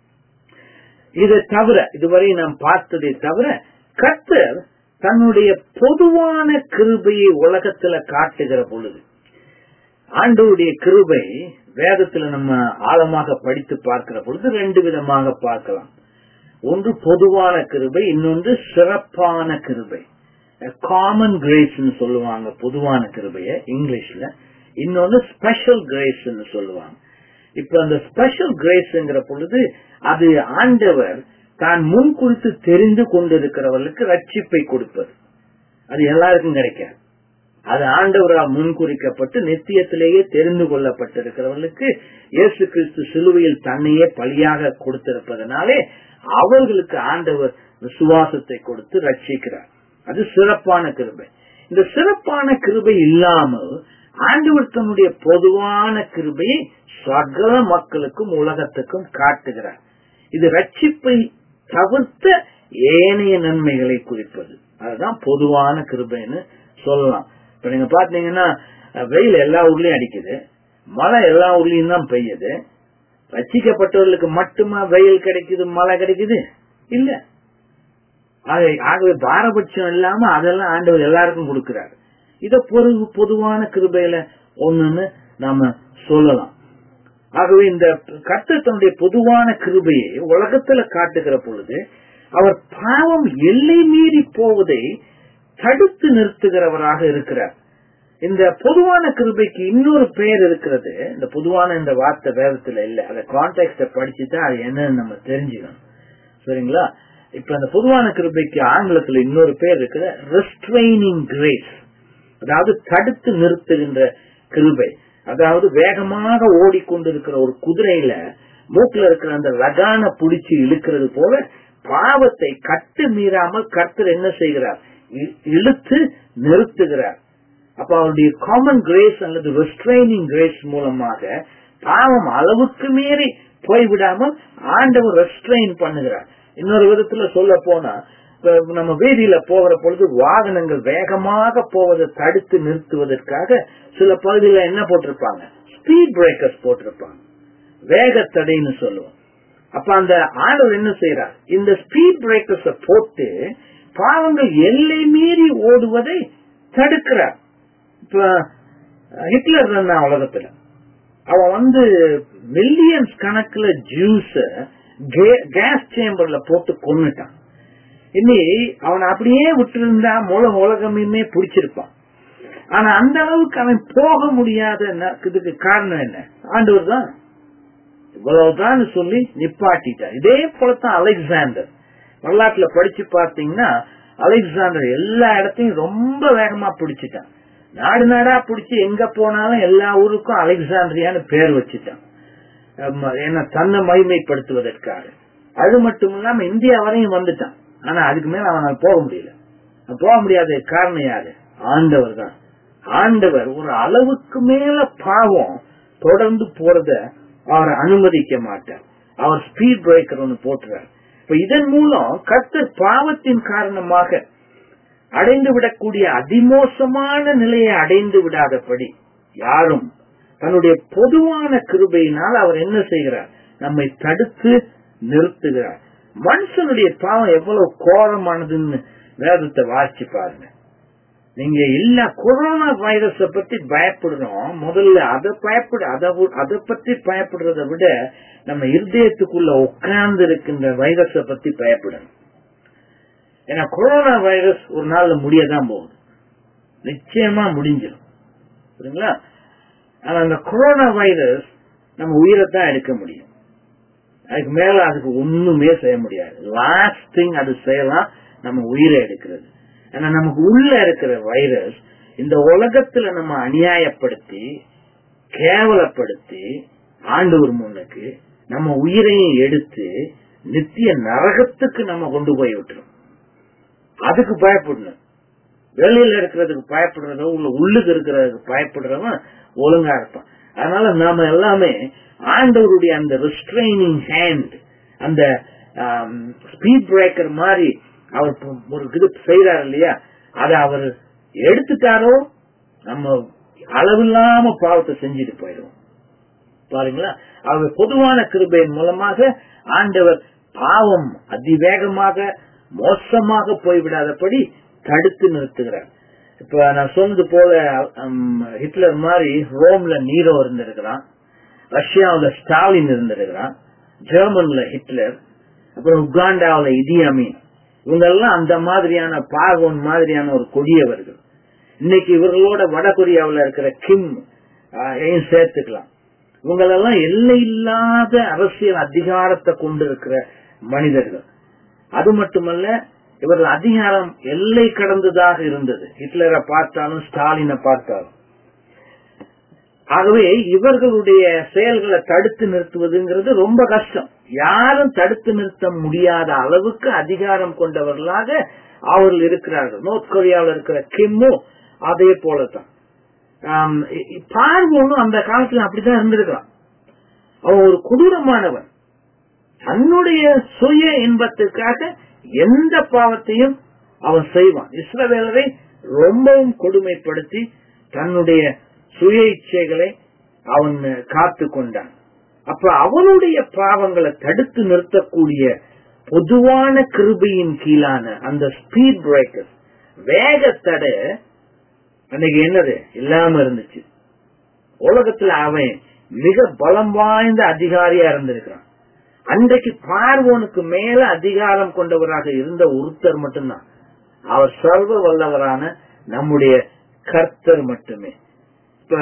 இதை தவிர இதுவரை நாம் பார்த்ததை தவிர கர்த்தர் தன்னுடைய பொதுவான கிருபையை உலகத்துல காட்டுகிற பொழுது ஆண்டவருடைய கிருபை வேதத்துல நம்ம ஆழமாக படித்து பார்க்கிற பொழுது ரெண்டு விதமாக பார்க்கலாம் ஒன்று பொதுவான கிருபை இன்னொன்று சிறப்பான கிருபை காமன் கிரேஸ் சொல்லுவாங்க பொதுவான கிருபைய இங்கிலீஷ்ல இன்னொன்னு ஸ்பெஷல் கிரேஸ் சொல்லுவாங்க இப்ப அந்த ஸ்பெஷல் கிரேஸ்ங்கிற பொழுது அது ஆண்டவர் தான் முன் குறித்து தெரிந்து கொண்டிருக்கிறவர்களுக்கு ரட்சிப்பை கொடுப்பது அது எல்லாருக்கும் கிடைக்காது அது ஆண்டவரால் முன்குறிக்கப்பட்டு நித்தியத்திலேயே தெரிந்து கொள்ளப்பட்டிருக்கிறவர்களுக்கு இயேசு கிறிஸ்து சிலுவையில் தன்னையே பலியாக கொடுத்திருப்பதனாலே அவர்களுக்கு ஆண்டவர் விசுவாசத்தை கொடுத்து ரட்சிக்கிறார் அது சிறப்பான கிருபை இந்த சிறப்பான கிருபை இல்லாமல் ஆண்டவர் தன்னுடைய பொதுவான கிருபையை சகல மக்களுக்கும் உலகத்துக்கும் காட்டுகிறார் இது ரட்சிப்பை தவிர்த்த ஏனைய நன்மைகளை குறிப்பது அதுதான் பொதுவான கிருபைன்னு சொல்லலாம் இப்ப நீங்க பாத்தீங்கன்னா வெயில் எல்லா ஊர்லயும் அடிக்குது மழை எல்லா ஊர்லயும் தான் பெய்யுது ரசிக்கப்பட்டவர்களுக்கு மட்டுமா வெயில் கிடைக்குது மழை கிடைக்குது இல்ல ஆக- ஆகவே பாரபட்சம் இல்லாம அதெல்லாம் ஆண்டவர் எல்லாருக்கும் கொடுக்கிறாரு இத பொது பொதுவான கிருபையில ஒண்ணுன்னு நாம சொல்லலாம் ஆகவே இந்த கர்த்தர் தன்னுடைய பொதுவான கிருபையை உலகத்துல காட்டுகிற பொழுது அவர் பாவம் எல்லை மீறி போவதை தடுத்து நிறுத்துகிறவராக இருக்கிறார் இந்த பொதுவான கிருபைக்கு இன்னொரு பெயர் இருக்கிறது இந்த பொதுவான இந்த வார்த்தை வேதத்துல இல்ல அந்த கான்டெக்ட படிச்சுதான் அது என்னன்னு நம்ம தெரிஞ்சுக்கணும் சரிங்களா இப்ப அந்த பொதுவான கிருபைக்கு ஆங்கிலத்துல இன்னொரு பேர் இருக்குது ரெஸ்ட்ரைனிங் கிரேஸ் அதாவது தடுத்து நிறுத்துகின்ற கிருபை அதாவது வேகமாக ஓடிக்கொண்டிருக்கிற ஒரு குதிரையில மூக்குல இருக்கிற அந்த லகான புடிச்சு இழுக்கிறது போல பாவத்தை கட்டு மீறாமல் கர்த்தர் என்ன செய்கிறார் இ- இழுத்து நிறுத்துகிறார் அப்ப அவருடைய காமன் கிரேஸ் அல்லது ரெஸ்ட்ரைனிங் கிரேஸ் மூலமாக பாவம் அளவுக்கு மீறி போய்விடாமல் ஆண்டவர் ரெஸ்ட்ரெயின் பண்ணுகிறார் இன்னொரு விதத்துல சொல்ல போனா இப்ப நம்ம வீதியில போகிற பொழுது வாகனங்கள் வேகமாக போவதை தடுத்து நிறுத்துவதற்காக சில பகுதியில என்ன போட்டிருப்பாங்க ஸ்பீட் பிரேக்கர்ஸ் போட்டிருப்பாங்க வேக தடைன்னு சொல்லுவோம் அப்ப அந்த ஆண்டவர் என்ன செய்யறார் இந்த ஸ்பீட் பிரேக்கர்ஸ் போட்டு பாவங்கள் எல்லை மீறி ஓடுவதை தடுக்கிறார் இப்ப ஹிட்லர் இருந்தான் உலகத்துல அவன் வந்து மில்லியன்ஸ் கணக்குல ஜூஸ் கேஸ் சேம்பர்ல போட்டு கொன்னுட்டான் இனி அவன் அப்படியே விட்டுருந்தா முழு உலகமே பிடிச்சிருப்பான் ஆனா அந்த அளவுக்கு அவன் போக முடியாத ந- இதுக்கு காரணம் என்ன ஆண்டவர் தான் இவ்வளவுதான் சொல்லி நிப்பாட்டிட்டார் இதே போலத்தான் அலெக்சாண்டர் வரலாற்றுல படிச்சு பார்த்தீங்கன்னா அலெக்சாண்டர் எல்லா இடத்தையும் ரொம்ப வேகமா பிடிச்சிட்டான் நாடு நாடா பிடிச்சி எங்க போனாலும் எல்லா ஊருக்கும் அலெக்சாண்ட்ரியான்னு பேர் வச்சுட்டான் ஆமா, ஏன்னா தன்னை மகிமைப்படுத்துவதற்காக அது மட்டும் இல்லாம இந்தியா வரையும் வந்துட்டான் ஆனா அதுக்கு மேல அவனால் போக முடியல போக முடியாத காரணம் யாரு ஆண்டவர் தான் ஆண்டவர் ஒரு அளவுக்கு மேல பாவம் தொடர்ந்து போறத அவர் அனுமதிக்க மாட்டார் அவர் ஸ்பீட் பிரேக்கர் ஒன்னு போட்டுறார் இப்ப இதன் மூலம் கர்த்தர் பாவத்தின் காரணமாக அடைந்து விடக்கூடிய அதிமோசமான நிலையை அடைந்து விடாதபடி யாரும் தன்னுடைய பொதுவான கிருபையினால் அவர் என்ன செய்கிறார் நம்மை தடுத்து நிறுத்துகிறார் மனுஷனுடைய பாவம் எவ்வளவு கோரமானதுன்னு வேதத்தை வாசிச்சு பாருங்க நீங்க இல்ல கொரோனா வைரஸ பத்தி பயப்படுறோம் முதல்ல அதை பயப்பட அதை அதை பத்தி பயப்படுறதை விட நம்ம இருதயத்துக்குள்ள உட்கார்ந்து இருக்கின்ற வைரஸ பத்தி பயப்படணும் ஏன்னா கொரோனா வைரஸ் ஒரு நாள்ல முடியதான் போகுது நிச்சயமா முடிஞ்சிடும் சரிங்களா ஆனா அந்த கொரோனா வைரஸ் நம்ம உயிரை தான் எடுக்க முடியும் அதுக்கு மேல அதுக்கு ஒண்ணுமே செய்ய முடியாது லாஸ்ட் திங் அது செய்யலாம் நம்ம உயிரை எடுக்கிறது ஆனா நமக்கு உள்ள இருக்கிற வைரஸ் இந்த உலகத்துல நம்ம அநியாயப்படுத்தி கேவலப்படுத்தி ஆண்டவர் முன்னுக்கு நம்ம உயிரையும் எடுத்து நித்திய நரகத்துக்கு நம்ம கொண்டு போய் விட்டுரும் அதுக்கு பயப்படணும் வெளியில இருக்கிறதுக்கு பயப்படுறதோ உள்ள உள்ளுக்கு இருக்கிறதுக்கு பயப்படுறவன் ஒழுங்கா இருப்பான் அதனால நாம எல்லாமே ஆண்டவருடைய அந்த ரெஸ்ட்ரைனிங் ஹேண்ட் அந்த ஸ்பீட் பிரேக்கர் மாதிரி அவர் பு- ஒரு இது செய்யறாரு இல்லையா அதை அவர் எடுத்துட்டாரோ நம்ம அளவில்லாம பாவத்தை செஞ்சுட்டு போயிடுவோம் பாருங்களா அவர் பொதுவான கிருபையின் மூலமாக ஆண்டவர் பாவம் அதிவேகமாக மோசமாக போய்விடாதபடி தடுத்து நிறுத்துகிறார் இப்ப நான் சொன்னது போல ஹம், ஹிட்லர் மாதிரி ரோம்ல நீரோ இருந்திருக்கிறான் ரஷ்யாவுல ஸ்டாலின் இருந்திருக்கிறான் ஜெர்மன்ல ஹிட்லர் அப்புறம் உகாண்டாவுல இதி அமீன் இவங்க எல்லாம் அந்த மாதிரியான பார்வோன் மாதிரியான ஒரு கொடியவர்கள் இன்னைக்கு இவர்களோட வட கொரியாவுல இருக்கிற கிம் ஆஹ், யையும் சேர்த்துக்கலாம் இவங்களெல்லாம் எல்லை இல்லாத அரசியல் அதிகாரத்தை கொண்டிருக்கிற மனிதர்கள் அது மட்டுமல்ல இவர்கள் அதிகாரம் எல்லை கடந்ததாக இருந்தது ஹிட்லரை பார்த்தாலும் ஸ்டாலினை பார்த்தாலும் ஆகவே இவர்களுடைய செயல்களை தடுத்து நிறுத்துவதுங்கிறது ரொம்ப கஷ்டம் யாரும் தடுத்து நிறுத்த முடியாத அளவுக்கு அதிகாரம் கொண்டவர்களாக அவர்கள் இருக்கிறார்கள் நோர்த் கொரியாவில் இருக்கிற கிம்மும் அதே போலதான் ஆம், இ- இ- பார்வோனும் அந்த காலத்துல அப்படிதான் இருந்திருக்கான் அவன் ஒரு கொடூரமானவன் தன்னுடைய சுய இன்பத்துக்காக எந்த பாவத்தையும் அவன் செய்வான் இஸ்ரவேலரை ரொம்பவும் கொடுமைப்படுத்தி தன்னுடைய சுய இச்சைகளை அவன் காத்து கொண்டான் அப்ப அவனுடைய பாவங்களை தடுத்து நிறுத்தக்கூடிய பொதுவான கிருபையின் கீழான அந்த ஸ்பீட் பிரேக்கர் வேகத்தடை அன்னைக்கு என்னது இல்லாம இருந்துச்சு உலகத்துல அவன் மிக பலம் வாய்ந்த அதிகாரியா இருந்திருக்கிறான் அன்றைக்கு பார்வோனுக்கு மேல அதிகாரம் கொண்டவராக இருந்த ஒருத்தர் மட்டும்தான் அவர் சர்வ வல்லவரான நம்முடைய கர்த்தர் மட்டுமே இப்ப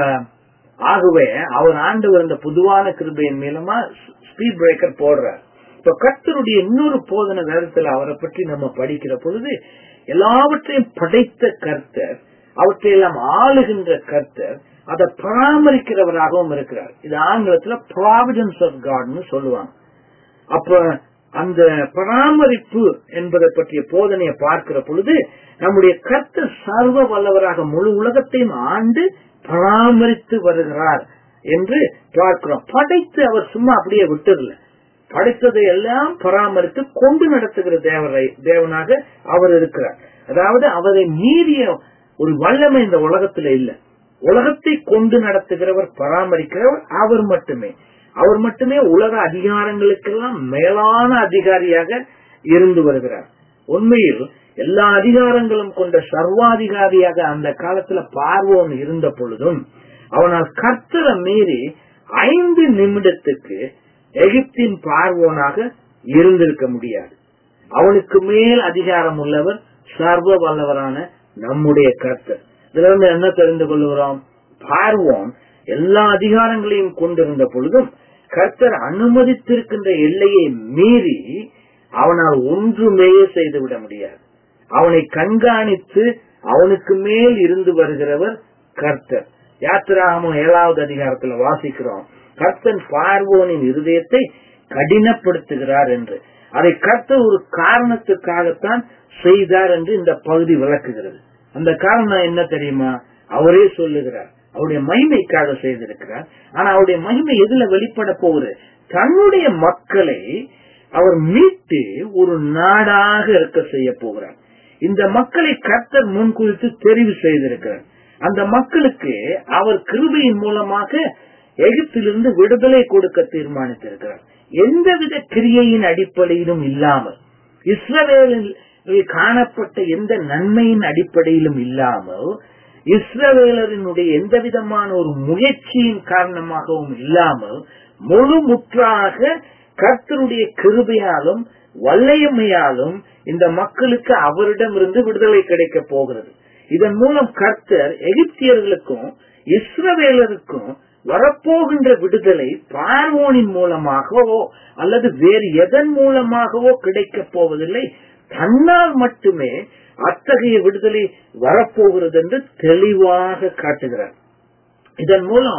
ஆகவே அவர் ஆண்டு வந்த பொதுவான கிருபையின் மூலமா ஸ்பீட் பிரேக்கர் போடுறார் இப்ப கர்த்தருடைய இன்னொரு போதன வேதத்துல அவரை பற்றி நம்ம படிக்கிற பொழுது எல்லாவற்றையும் படைத்த கர்த்தர் அவற்றையெல்லாம் ஆளுகின்ற கர்த்தர் அதை பராமரிக்கிறவராகவும் இருக்கிறார் இது ஆங்கிலத்துல ப்ராவிடன்ஸ் ஆஃப் காட்னு சொல்லுவாங்க அப்ப அந்த பராமரிப்பு என்பதை பற்றிய போதனையை பார்க்கிற பொழுது நம்முடைய கர்த்தர் சர்வ வல்லவராக முழு உலகத்தையும் ஆண்டு பராமரித்து வருகிறார் என்று பார்க்கிறோம் படைத்து அவர் சும்மா அப்படியே விட்டுடல படைத்ததை எல்லாம் பராமரித்து கொண்டு நடத்துகிற தேவரை தேவனாக அவர் இருக்கிறார் அதாவது அவரை மீறிய ஒரு வல்லமை இந்த உலகத்துல இல்ல உலகத்தை கொண்டு நடத்துகிறவர் பராமரிக்கிறவர் அவர் மட்டுமே அவர் மட்டுமே உலக அதிகாரங்களுக்கெல்லாம் மேலான அதிகாரியாக இருந்து வருகிறார் உண்மையில் எல்லா அதிகாரங்களும் கொண்ட சர்வாதிகாரியாக அந்த காலத்துல பார்வோன் இருந்த பொழுதும் அவனால் கர்த்தரை மீறி ஐந்து நிமிடத்துக்கு எகிப்தின் பார்வோனாக இருந்திருக்க முடியாது அவனுக்கு மேல் அதிகாரம் உள்ளவர் சர்வ வல்லவரான நம்முடைய கர்த்தர் இதுல இருந்து என்ன தெரிந்து கொள்கிறோம் பார்வோன் எல்லா அதிகாரங்களையும் கொண்டிருந்த பொழுதும் கர்த்தர் அனுமதித்திருக்கின்ற எல்லையை மீறி அவனால் ஒன்றுமே செய்துவிட முடியாது அவனை கண்காணித்து அவனுக்கு மேல் இருந்து வருகிறவர் கர்த்தர் யாத்திராகமம் ஏழாவது அதிகாரத்துல வாசிக்கிறோம் கர்த்தன் பார்வோனின் இருதயத்தை கடினப்படுத்துகிறார் என்று அதை கர்த்தர் ஒரு காரணத்துக்காகத்தான் செய்தார் என்று இந்த பகுதி விளக்குகிறது அந்த காரணம் என்ன தெரியுமா அவரே சொல்லுகிறார் அவருடைய மகிமைக்காக செய்திருக்கிறார் ஆனா அவருடைய மகிமை எதுல வெளிப்பட போகுது தன்னுடைய மக்களை அவர் மீட்டு ஒரு நாடாக இருக்க செய்ய போகிறார் இந்த மக்களை கர்த்தர் முன்குறித்து தெரிவு செய்திருக்கிறார் அந்த மக்களுக்கு அவர் கிருபையின் மூலமாக எகிப்திலிருந்து விடுதலை கொடுக்க தீர்மானித்திருக்கிறார் எந்தவித கிரியையின் அடிப்படையிலும் இல்லாமல் இஸ்ரவேலில் காணப்பட்ட எந்த நன்மையின் அடிப்படையிலும் இல்லாமல் இஸ்ரவேலரினுடைய எந்த விதமான ஒரு முயற்சியின் காரணமாகவும் இல்லாமல் முழு முற்றாக கர்த்தருடைய கிருபையாலும் வல்லையமையாலும் இந்த மக்களுக்கு அவரிடமிருந்து விடுதலை கிடைக்க போகிறது இதன் மூலம் கர்த்தர் எகிப்தியர்களுக்கும் இஸ்ரவேலருக்கும் வரப்போகின்ற விடுதலை பார்வோனின் மூலமாகவோ அல்லது வேறு எதன் மூலமாகவோ கிடைக்கப் போவதில்லை தன்னால் மட்டுமே அத்தகைய விடுதலை வரப்போகிறது என்று தெளிவாக காட்டுகிறார் இதன் மூலம்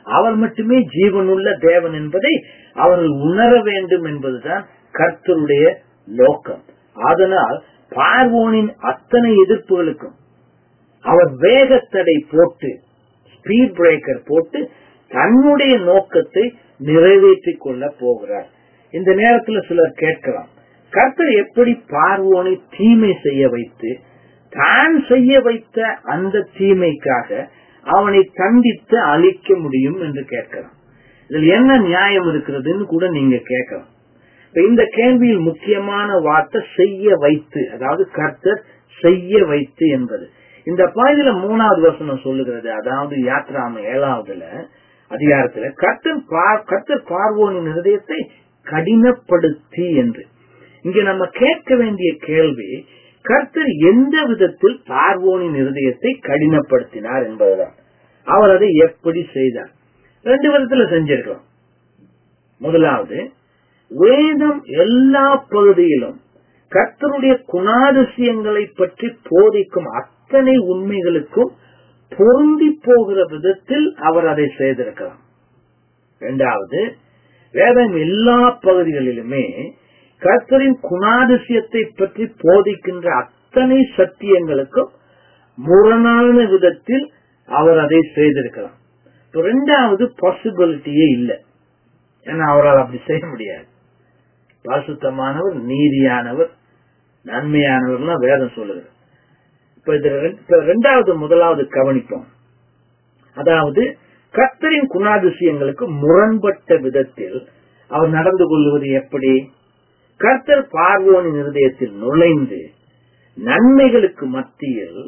அவர் மட்டுமே ஜீவனுள்ள தேவன் என்பதை அவர்கள் உணர வேண்டும் என்பதுதான் கர்த்தருடைய நோக்கம் அதனால் பார்வோனின் அத்தனை எதிர்ப்புகளுக்கும் அவர் வேகத்தடை போட்டு ஸ்பீட் பிரேக்கர் போட்டு தன்னுடைய நோக்கத்தை நிறைவேற்றிக் கொள்ள போகிறார் இந்த நேரத்தில் சிலர் கேட்கலாம் கர்த்தர் எப்படி பார்வோனை தீமை செய்ய வைத்து தான் செய்ய வைத்த அந்த தீமைக்காக அவனை தண்டித்து அழிக்க முடியும் என்று கேட்கலாம் இதில் என்ன நியாயம் இருக்கிறதுன்னு கூட நீங்க கேட்கலாம் இப்ப இந்த கேள்வியில் முக்கியமான வார்த்தை செய்ய வைத்து அதாவது கர்த்தர் செய்ய வைத்து என்பது இந்த பகுதியில மூணாவது வசனம் சொல்லுகிறது அதாவது யாத்ராம ஏழாவதுல அதிகாரத்துல கர்த்தர் கர்த்தர் பார்வோனின் ஹிருதயத்தை கடினப்படுத்தி என்று இங்க நம்ம கேட்க வேண்டிய கேள்வி கர்த்தர் எந்த விதத்தில் பார்வோனின் இருதயத்தை கடினப்படுத்தினார் என்பதுதான் அவர் அதை எப்படி செய்தார் ரெண்டு விதத்துல செஞ்சிருக்கலாம் முதலாவது வேதம் எல்லா பகுதியிலும் கர்த்தருடைய குணாதிசயங்களை பற்றி போதிக்கும் அத்தனை உண்மைகளுக்கும் பொருந்தி போகிற விதத்தில் அவர் அதை செய்திருக்கலாம் இரண்டாவது வேதம் எல்லா பகுதிகளிலுமே கர்த்தரின் குணாதிசயத்தை பற்றி போதிக்கின்ற அத்தனை சத்தியங்களுக்கும் முரணான விதத்தில் அவர் அதை செய்திருக்கலாம் இரண்டாவது பாசிபிலிட்டியே இல்லை ஏன்னா அவரால் அப்படி செய்ய முடியாது பரிசுத்தமானவர் நீதியானவர் நன்மையானவர் வேதம் சொல்லுகிறது இப்ப இது ரெண்டாவது முதலாவது கவனிப்போம் அதாவது கர்த்தரின் குணாதிசயங்களுக்கு முரண்பட்ட விதத்தில் அவர் நடந்து கொள்வது எப்படி கர்த்தர் பார்வோனின் இருதயத்தில் நுழைந்து நன்மைகளுக்கு மத்தியில்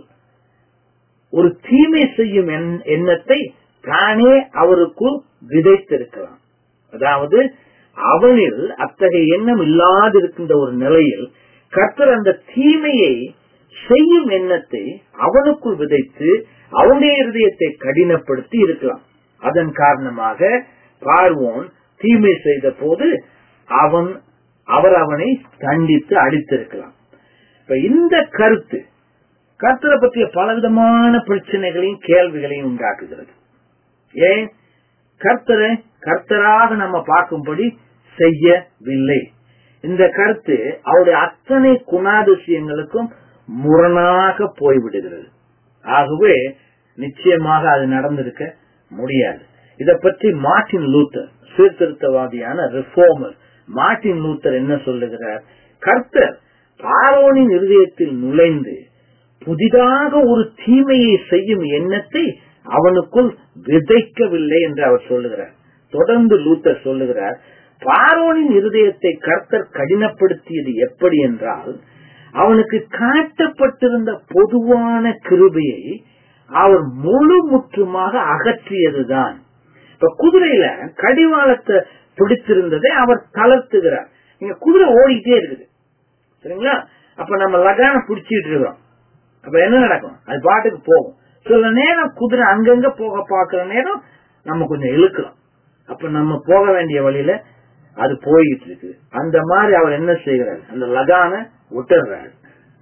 ஒரு தீமை செய்யும் எண்ணத்தை தானே அவருக்குள் விதைத்திருக்கலாம் அதாவது அவனில் அத்தகைய எண்ணம் இல்லாதிருக்கின்ற ஒரு நிலையில் கர்த்தர் அந்த தீமையை செய்யும் எண்ணத்தை அவனுக்குள் விதைத்து அவனுடைய இருதயத்தை கடினப்படுத்தி இருக்கலாம் அதன் காரணமாக பார்வோன் தீமை செய்த போது அவன் அவர் அவனை தண்டித்து அடித்திருக்கலாம் இப்ப இந்த கருத்து கர்த்தரை பற்றிய பலவிதமான பிரச்சனைகளையும் கேள்விகளையும் உண்டாக்குகிறது ஏன் கர்த்தரை கர்த்தராக நம்ம பார்க்கும்படி செய்யவில்லை இந்த கருத்து அவருடைய அத்தனை குணாதிசயங்களுக்கும் முரணாக போய்விடுகிறது ஆகவே நிச்சயமாக அது நடந்திருக்க முடியாது இத பற்றி மார்டின் லூத்தர் சீர்திருத்தவாதியான ரிஃபார்மர் மார்டின் லூத்தர் என்ன சொல்லுகிறார் கர்த்தர் பாரோனின் இருதயத்தில் நுழைந்து புதிதாக ஒரு தீமையை செய்யும் எண்ணத்தை அவனுக்குள் விதைக்கவில்லை என்று அவர் சொல்லுகிறார் தொடர்ந்து லூத்தர் சொல்லுகிறார் பாரோனின் இருதயத்தை கர்த்தர் கடினப்படுத்தியது எப்படி என்றால் அவனுக்கு காட்டப்பட்டிருந்த பொதுவான கிருபையை அவர் முழு முற்றுமாக அகற்றியதுதான் இப்ப குதிரையில கடிவாளத்தை பிடித்திருந்ததை அவர் தளர்த்துகிறார் நீங்க குதிரை ஓடிட்டே இருக்குது சரிங்களா அப்ப நம்ம லகான பிடிச்சிட்டு இருக்கிறோம் அப்ப என்ன நடக்கும் அது பாட்டுக்கு போகும் சில நேரம் குதிரை அங்கங்க போக பாக்குற நேரம் நம்ம கொஞ்சம் இழுக்கலாம் அப்ப நம்ம போக வேண்டிய வழியில அது போயிட்டு இருக்கு அந்த மாதிரி அவர் என்ன செய்கிறார் அந்த லகான விட்டுறாரு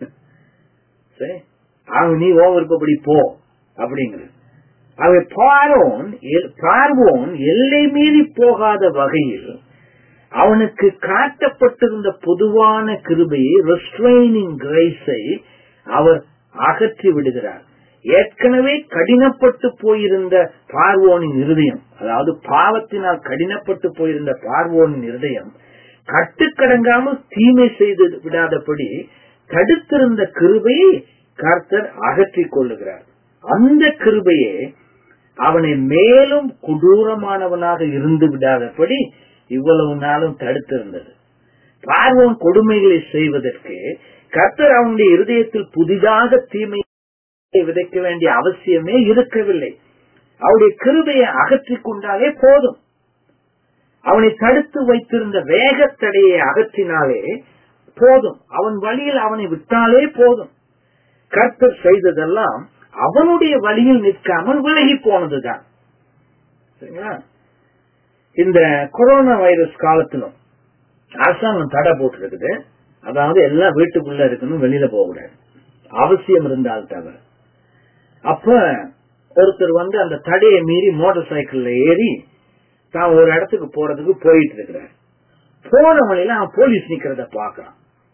சரி அவங்க நீ ஓ விருப்பப்படி போ அப்படிங்கிறது அவை பார்வோன் பார்வோன் எல்லை மீறி போகாத வகையில் அவனுக்கு காட்டப்பட்டிருந்த பொதுவான கிருபையை ரெஸ்ட்ரைனிங் கிரைஸை அவர் அகற்றி விடுகிறார் ஏற்கனவே கடினப்பட்டு போயிருந்த பார்வோனின் இருதயம் அதாவது பாவத்தினால் கடினப்பட்டு போயிருந்த பார்வோனின் இருதயம் கட்டுக்கடங்காமல் தீமை செய்து விடாதபடி தடுத்திருந்த கிருபையை கர்த்தர் அகற்றிக் கொள்ளுகிறார் அந்த கிருபையே அவனை மேலும் கொடூரமானவனாக இருந்து விடாதபடி இவ்வளவு நாளும் தடுத்திருந்தது பார்வோன் கொடுமைகளை செய்வதற்கு கர்த்தர் அவனுடைய இருதயத்தில் புதிதாக தீமை விதைக்க வேண்டிய அவசியமே இருக்கவில்லை அவருடைய கிருபையை அகற்றிக் கொண்டாலே போதும் அவனை தடுத்து வைத்திருந்த வேகத்தடையை அகற்றினாலே போதும் அவன் வழியில் அவனை விட்டாலே போதும் கர்த்தர் செய்ததெல்லாம் அவனுடைய வழியில் நிற்காமல் விலகி போனதுதான் சரிங்களா இந்த கொரோனா வைரஸ் காலத்திலும் அரசாங்கம் தடை போட்டிருக்குது அதாவது எல்லாம் வீட்டுக்குள்ள இருக்கணும் வெளியில போக கூடாது அவசியம் இருந்தால் தவிர அப்ப ஒருத்தர் வந்து அந்த தடையை மீறி மோட்டார் சைக்கிள்ல ஏறி தான் ஒரு இடத்துக்கு போறதுக்கு போயிட்டு இருக்கிறார் போன வழியில அவன் போலீஸ் நிக்கிறத பாக்குறான்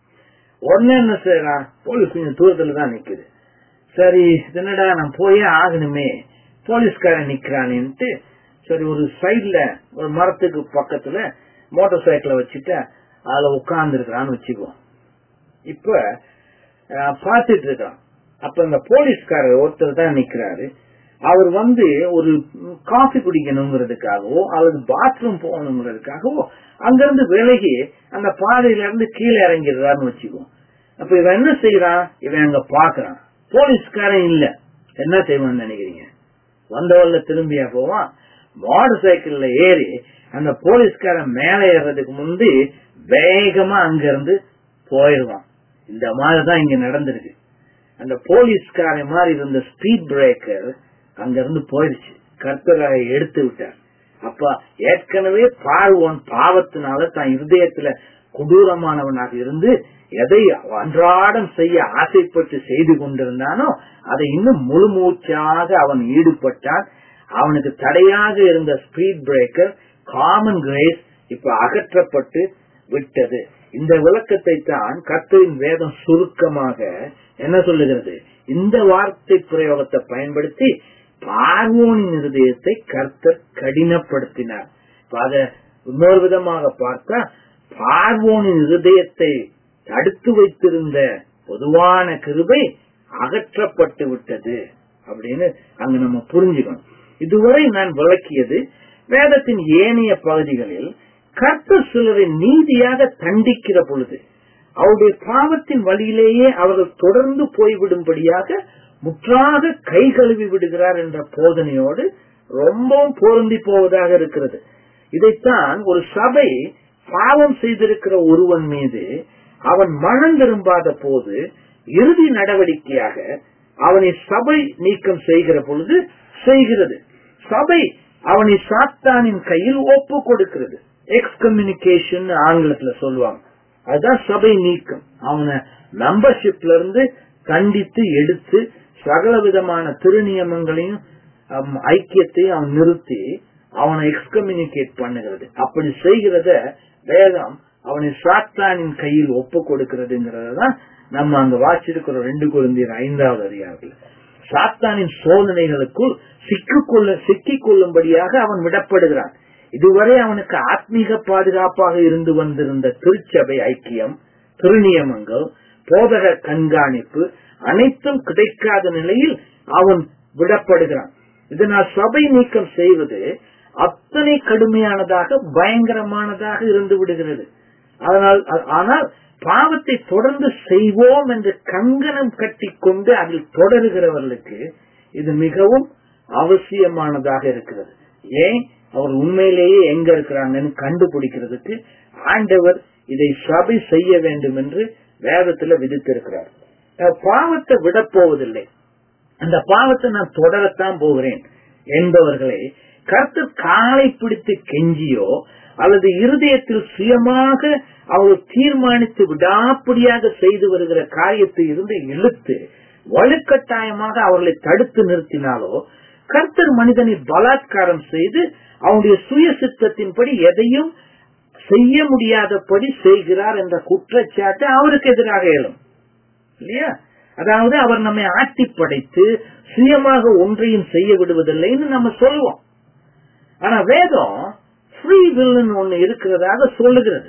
உடனே என்ன செய்யறான் போலீஸ் கொஞ்சம் தூரத்துல தான் நிக்குது சரி என்னடா நான் போயே ஆகணுமே போலீஸ்காரன் நிக்கிறான்ட்டு சரி ஒரு சைட்ல ஒரு மரத்துக்கு பக்கத்துல மோட்டார் சைக்கிளை வச்சுட்டு அதுல உட்கார்ந்து இருக்கிறான்னு வச்சுக்கோ இப்ப அஹ், பார்த்துட்டு இருக்கான் அப்ப இந்த போலீஸ்காரர் ஒருத்தர் தான் நிக்கிறாரு அவர் வந்து ஒரு காஃபி குடிக்கணுங்கிறதுக்காகவோ அல்லது பாத்ரூம் போகணுங்கிறதுக்காகவோ அங்கிருந்து விலகி அந்த பாதையில இருந்து கீழே இறங்கிடுறாருன்னு வச்சுக்கோ அப்ப இவன் என்ன செய்யறான் இவன் அங்க பாக்குறான் போலீஸ்காரன் இல்ல என்ன செய்வான்னு நினைக்கிறீங்க வந்தவல்ல திரும்பியா போவான் மோட்டார் சைக்கிள்ல ஏறி அந்த போலீஸ்காரன் மேல ஏறதுக்கு முந்தி வேகமா அங்க இருந்து போயிடுவான் இந்த மாதிரிதான் இங்க நடந்திருக்கு அந்த போலீஸ்காரன் மாதிரி இருந்த ஸ்பீட் பிரேக்கர் அங்க இருந்து போயிடுச்சு கர்த்தராக எடுத்து விட்டார் அப்ப ஏற்கனவே பார்வோன் பாவத்தினால தான் இருதயத்துல கொடூரமானவனாக இருந்து எதை அன்றாடம் செய்ய ஆசைப்பட்டு செய்து கொண்டிருந்தானோ அதை இன்னும் முழு மூச்சாக அவன் ஈடுபட்டான் அவனுக்கு தடையாக இருந்த ஸ்பீட் பிரேக்கர் காமன் கிரேஸ் இப்ப அகற்றப்பட்டு விட்டது இந்த விளக்கத்தை தான் கர்த்தரின் வேதம் சுருக்கமாக என்ன சொல்லுகிறது இந்த வார்த்தை பிரயோகத்தை பயன்படுத்தி பார்வோனின் இருதயத்தை கர்த்தர் கடினப்படுத்தினார் இப்ப அத இன்னொரு விதமாக பார்த்தா பார்வோனின் இருதயத்தை தடுத்து வைத்திருந்த பொதுவான கிருபை அகற்றப்பட்டு விட்டது அப்படின்னு அங்க நம்ம புரிஞ்சுக்கணும் இதுவரை நான் விளக்கியது வேதத்தின் ஏனைய பகுதிகளில் கர்த்தர் சிலரை நீதியாக தண்டிக்கிற பொழுது அவருடைய பாவத்தின் வழியிலேயே அவர்கள் தொடர்ந்து போய்விடும்படியாக முற்றாக கை கழுவி விடுகிறார் என்ற போதனையோடு ரொம்பவும் பொருந்தி போவதாக இருக்கிறது இதைத்தான் ஒரு சபை பாவம் செய்திருக்கிற ஒருவன் மீது அவன் மனம் திரும்பாத போது இறுதி நடவடிக்கையாக அவனை சபை நீக்கம் செய்கிற பொழுது செய்கிறது சபை அவனை சாத்தானின் கையில் ஒப்பு கொடுக்கிறது எக்ஸ்கம்யூனிகேஷன் ஆங்கிலத்துல சொல்லுவாங்க அதுதான் சபை நீக்கம் அவனை மெம்பர்ஷிப்ல இருந்து கண்டித்து எடுத்து சகல விதமான திருநியமங்களையும் அம், ஐக்கியத்தையும் அவன் நிறுத்தி அவனை எக்ஸ்கம்யூனிகேட் பண்ணுகிறது அப்படி செய்கிறத வேதம் அவனை சாத்தானின் கையில் ஒப்பு கொடுக்கிறதுங்கிறதான் நம்ம அங்க வாசிருக்கிறோம் ரெண்டு குழந்தையர் ஐந்தாவது அதிகாரத்தில் சாத்தானின் சோதனைகளுக்குள் சிக்கிக்கொள்ள சிக்கிக் கொள்ளும்படியாக அவன் விடப்படுகிறான் இதுவரை அவனுக்கு ஆத்மீக பாதுகாப்பாக இருந்து வந்திருந்த திருச்சபை ஐக்கியம் திருநியமங்கள் போதக கண்காணிப்பு அனைத்தும் கிடைக்காத நிலையில் அவன் விடப்படுகிறான் இதனால் சபை நீக்கம் செய்வது அத்தனை கடுமையானதாக பயங்கரமானதாக இருந்து விடுகிறது அதனால் ஆனால் பாவத்தை தொடர்ந்து செய்வோம் என்று கங்கணம் கட்டிக்கொண்டு அதில் தொடருகிறவர்களுக்கு இது மிகவும் அவசியமானதாக இருக்கிறது ஏன் அவர் உண்மையிலேயே எங்க இருக்கிறாங்கன்னு கண்டுபிடிக்கிறதுக்கு ஆண்டவர் இதை சபை செய்ய வேண்டும் என்று வேதத்துல விதித்திருக்கிறார் அஹ் பாவத்தை விடப் போவதில்லை அந்த பாவத்தை நான் தொடரத்தான் போகிறேன் என்பவர்களை கருத்து காலை பிடித்து கெஞ்சியோ அல்லது இருதயத்தில் சுயமாக அவர்கள் தீர்மானித்து விடாப்படியாக செய்து வருகிற காரியத்தை இருந்து இழுத்து வலுக்கட்டாயமாக அவர்களை தடுத்து நிறுத்தினாலோ கர்த்தர் மனிதனை பலாத்காரம் செய்து அவனுடைய சுய சித்தத்தின்படி எதையும் செய்ய முடியாதபடி செய்கிறார் என்ற குற்றச்சாட்டு அவருக்கு எதிராக எழும் இல்லையா அதாவது அவர் நம்மை ஆட்டி படைத்து சுயமாக ஒன்றையும் செய்ய விடுவதில்லைன்னு நம்ம சொல்லுவோம் ஆனா வேதம் ஃப்ரீ வில்னு ஒண்ணு இருக்கிறதாக சொல்லுகிறது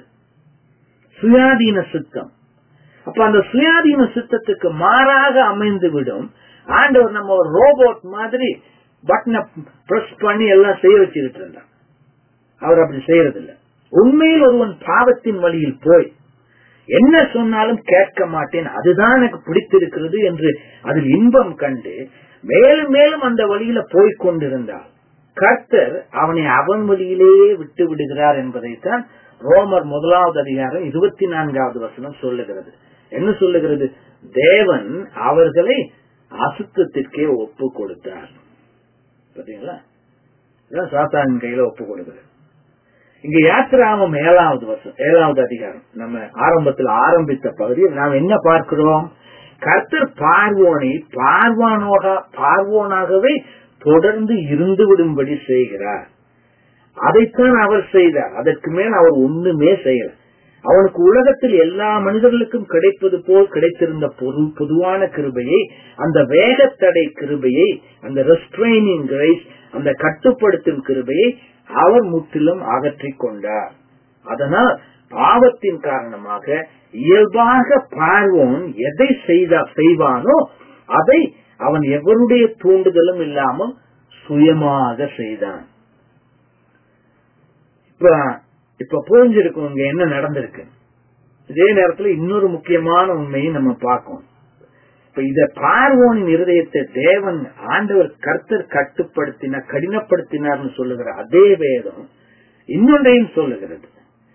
சுயாதீன சித்தம் அப்ப அந்த சுயாதீன சித்தத்துக்கு மாறாக அமைந்து விடும் ஆண்டவர் நம்ம ஒரு ரோபோட் மாதிரி பட்டனை பிரஸ் பண்ணி எல்லாம் செய்ய வச்சுக்கிட்டு இருந்தார் அவர் அப்படி செய்யறதில்ல உண்மையில் ஒருவன் பாவத்தின் வழியில் போய் என்ன சொன்னாலும் கேட்க மாட்டேன் அதுதான் எனக்கு பிடித்திருக்கிறது என்று அதில் இன்பம் கண்டு மேலும் மேலும் அந்த வழியில போய்க் கொண்டிருந்தால் கர்த்தர் அவனை அவன் வழியிலேயே விட்டு விடுகிறார் என்பதைத்தான் ரோமர் முதலாவது அதிகாரம் இருபத்தி நான்காவது வசனம் சொல்லுகிறது என்ன சொல்லுகிறது தேவன் அவர்களை அசுத்தத்திற்கே ஒப்பு கொடுத்தார் பாத்தீங்களா இதான் சாத்தானின் கையில ஒப்பு கொடுக்கிறது இங்க யாத்திராமம் ஏழாவது வருஷம் ஏழாவது அதிகாரம் நம்ம ஆரம்பத்தில் ஆரம்பித்த பகுதியில் நாம் என்ன பார்க்கிறோம் கர்த்தர் பார்வோனை பார்வானோக பார்வோனாகவே தொடர்ந்து இருந்து விடும்படி செய்கிறார் அதைத்தான் அவர் செய்தார் அதற்கு மேல் அவர் ஒண்ணுமே செய்யல அவனுக்கு உலகத்தில் எல்லா மனிதர்களுக்கும் கிடைப்பது போல் கிடைத்திருந்த பொது பொதுவான கிருபையை அந்த வேகத்தடை கிருபையை அந்த ரெஸ்ட்ரைனிங் கிரைஸ் அந்த கட்டுப்படுத்தும் கிருபையை அவர் முற்றிலும் அகற்றிக் கொண்டார் அதனால் பாவத்தின் காரணமாக இயல்பாக பார்வோன் எதை செய்தா செய்வானோ அதை அவன் எவருடைய தூண்டுதலும் இல்லாமல் சுயமாக செய்தான் இப்ப இப்ப புரிஞ்சிருக்கும் இங்க என்ன நடந்திருக்கு இதே நேரத்துல இன்னொரு முக்கியமான உண்மையை நம்ம பார்க்கணும் இப்ப இத பார்வோனின் இருதயத்தை தேவன் ஆண்டவர் கர்த்தர் கட்டுப்படுத்தின கடினப்படுத்தினார்னு சொல்லுகிற அதே வேதம் இன்னொன்றையும் சொல்லுகிறது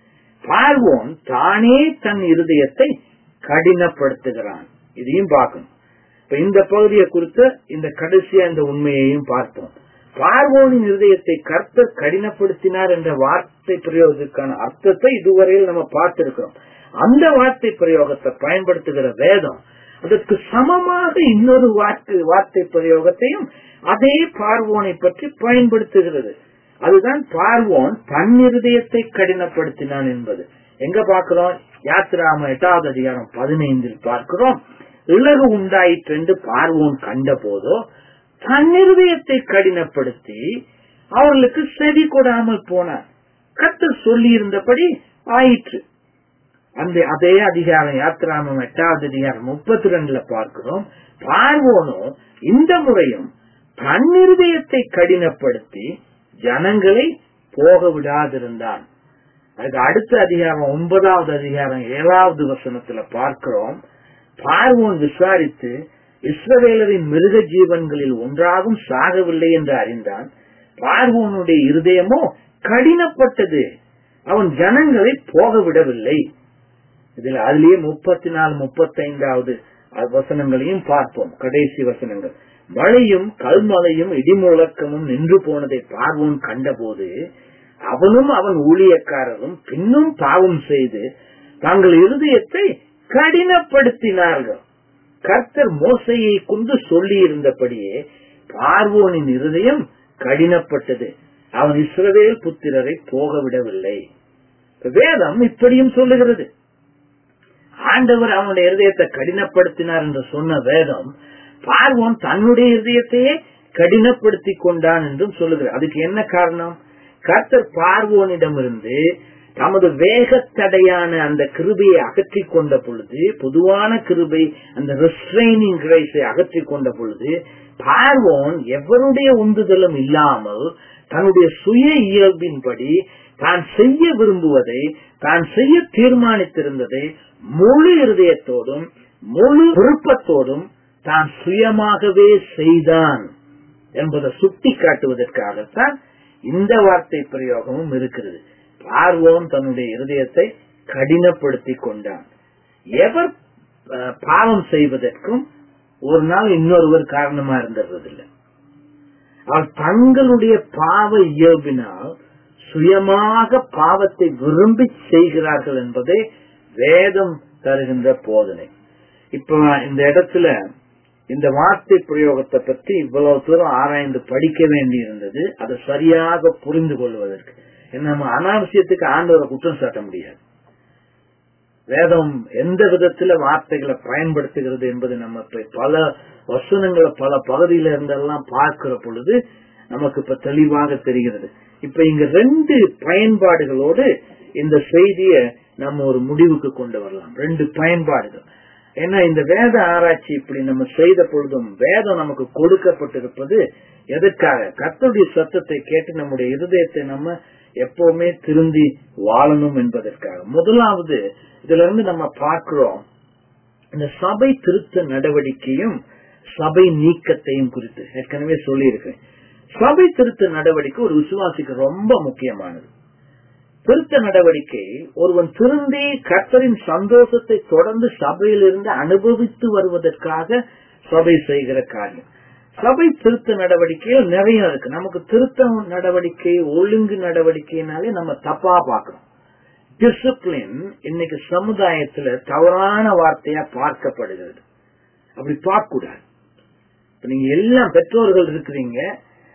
பார்வோன் தானே தன் இருதயத்தை கடினப்படுத்துகிறான் இதையும் பார்க்கணும் இப்ப இந்த பகுதியை குறித்து இந்த கடைசியா இந்த உண்மையையும் பார்த்தோம் பார்வோனின் இருதயத்தை கர்த்தர் கடினப்படுத்தினார் என்ற வார்த்தை பிரயோகத்துக்கான அர்த்தத்தை இதுவரையில் நம்ம பார்த்திருக்கிறோம் அந்த வார்த்தை பிரயோகத்தை பயன்படுத்துகிற வேதம் அதற்கு சமமாக இன்னொரு வார்த்தை வார்த்தை பிரயோகத்தையும் அதே பார்வோனை பற்றி பயன்படுத்துகிறது அதுதான் பார்வோன் தன் இருதயத்தை கடினப்படுத்தினான் என்பது எங்க பார்க்கிறோம் யாத்திராம எட்டாவது அதிகாரம் பதினைந்தில் பார்க்கிறோம் இலகு உண்டாயிற்று என்று பார்வோன் கண்ட போதோ தன் இருதயத்தை கடினப்படுத்தி அவர்களுக்கு செவி கொடாமல் போனார் கத்தர் சொல்லி இருந்தபடி ஆயிற்று அந்த அதே அதிகாரம் யாத்திராமம் எட்டாவது அதிகாரம் முப்பத்தி ரெண்டுல பார்க்கிறோம் பார்வோனோ இந்த முறையும் தன் இருதயத்தை கடினப்படுத்தி ஜனங்களை போக விடாதிருந்தான் அதுக்கு அடுத்த அதிகாரம் ஒன்பதாவது அதிகாரம் ஏழாவது வசனத்துல பார்க்கிறோம் பார்வோன் விசாரித்து இஸ்ரவேலரின் மிருக ஜீவன்களில் ஒன்றாகவும் சாகவில்லை என்று அறிந்தான் பார்வோனுடைய இருதயமோ கடினப்பட்டது அவன் ஜனங்களை போக விடவில்லை இதுல அதுலயே முப்பத்தி நாலு முப்பத்தி ஐந்தாவது வசனங்களையும் பார்ப்போம் கடைசி வசனங்கள் மழையும் கல்மலையும் இடிமுழக்கமும் நின்று போனதை பார்வோன் கண்டபோது அவனும் அவன் ஊழியக்காரரும் பின்னும் பாவம் செய்து தங்கள் இருதயத்தை கடினப்படுத்தினார்கள் கர்த்தர் மோசையை கொண்டு சொல்லி இருந்தபடியே பார்வோனின் இருதயம் கடினப்பட்டது அவன் இஸ்ரவேல் புத்திரரை போக விடவில்லை வேதம் இப்படியும் சொல்லுகிறது ஆண்டவர் அவனுடைய இருதயத்தை கடினப்படுத்தினார் என்று சொன்ன வேதம் பார்வோன் தன்னுடைய இருதயத்தையே கடினப்படுத்தி கொண்டான் என்றும் சொல்லுகிறார் அதுக்கு என்ன காரணம் கர்த்தர் பார்வோனிடமிருந்து தமது வேகத்தடையான அந்த கிருபையை அகற்றி கொண்ட பொழுது பொதுவான கிருபை அந்த ரெஸ்ட்ரைனிங் கிரைஸை அகற்றி கொண்ட பொழுது பார்வோன் எவருடைய உந்துதலும் இல்லாமல் தன்னுடைய சுய இயல்பின்படி தான் செய்ய விரும்புவதை தான் செய்ய தீர்மானித்திருந்ததை முழு இருதயத்தோடும் முழு விருப்பத்தோடும் தான் சுயமாகவே செய்தான் என்பதை சுட்டி காட்டுவதற்காகத்தான் இந்த வார்த்தை பிரயோகமும் இருக்கிறது பார்வோன் தன்னுடைய இருதயத்தை கடினப்படுத்தி கொண்டான் எவர் பாவம் செய்வதற்கும் ஒரு நாள் இன்னொருவர் காரணமா இருந்ததில்லை அவர் தங்களுடைய பாவ இயல்பினால் சுயமாக பாவத்தை விரும்பி செய்கிறார்கள் என்பதை வேதம் தருகின்ற போதனை இப்ப இந்த இடத்துல இந்த வார்த்தை பிரயோகத்தை பற்றி இவ்வளவு தூரம் ஆராய்ந்து படிக்க வேண்டி இருந்தது அதை சரியாக புரிந்து கொள்வதற்கு நம்ம அனாவசியத்துக்கு ஆண்டவரை குற்றம் சாட்ட முடியாது வேதம் எந்த விதத்துல வார்த்தைகளை பயன்படுத்துகிறது என்பது நம்ம பல வசனங்களை பல பகுதியில இருந்தெல்லாம் பார்க்கிற பொழுது நமக்கு இப்ப தெளிவாக தெரிகிறது இப்ப இங்க ரெண்டு பயன்பாடுகளோடு இந்த செய்திய நம்ம ஒரு முடிவுக்கு கொண்டு வரலாம் ரெண்டு பயன்பாடுகள் ஏன்னா இந்த வேத ஆராய்ச்சி இப்படி நம்ம செய்த பொழுதும் வேதம் நமக்கு கொடுக்கப்பட்டிருப்பது எதற்காக கத்தருடைய சத்தத்தை கேட்டு நம்முடைய இருதயத்தை நம்ம எப்பவுமே திருந்தி வாழணும் என்பதற்காக முதலாவது இதுல இருந்து நம்ம பார்க்கிறோம் இந்த சபை திருத்த நடவடிக்கையும் சபை நீக்கத்தையும் குறித்து ஏற்கனவே சொல்லியிருக்கேன் சபை திருத்த நடவடிக்கை ஒரு விசுவாசிக்கு ரொம்ப முக்கியமானது திருத்த நடவடிக்கை ஒருவன் திருந்தி கர்த்தரின் சந்தோஷத்தை தொடர்ந்து சபையிலிருந்து அனுபவித்து வருவதற்காக சபை செய்கிற காரியம் சபை திருத்த நடவடிக்கையில் நிறைய இருக்கு நமக்கு திருத்த நடவடிக்கை ஒழுங்கு நடவடிக்கைனாலே நம்ம தப்பா பாக்குறோம் டிசிப்ளின் இன்னைக்கு சமுதாயத்துல தவறான வார்த்தையா பார்க்கப்படுகிறது அப்படி பார்க்க கூடாது இப்ப நீங்க எல்லாம் பெற்றோர்கள் இருக்கிறீங்க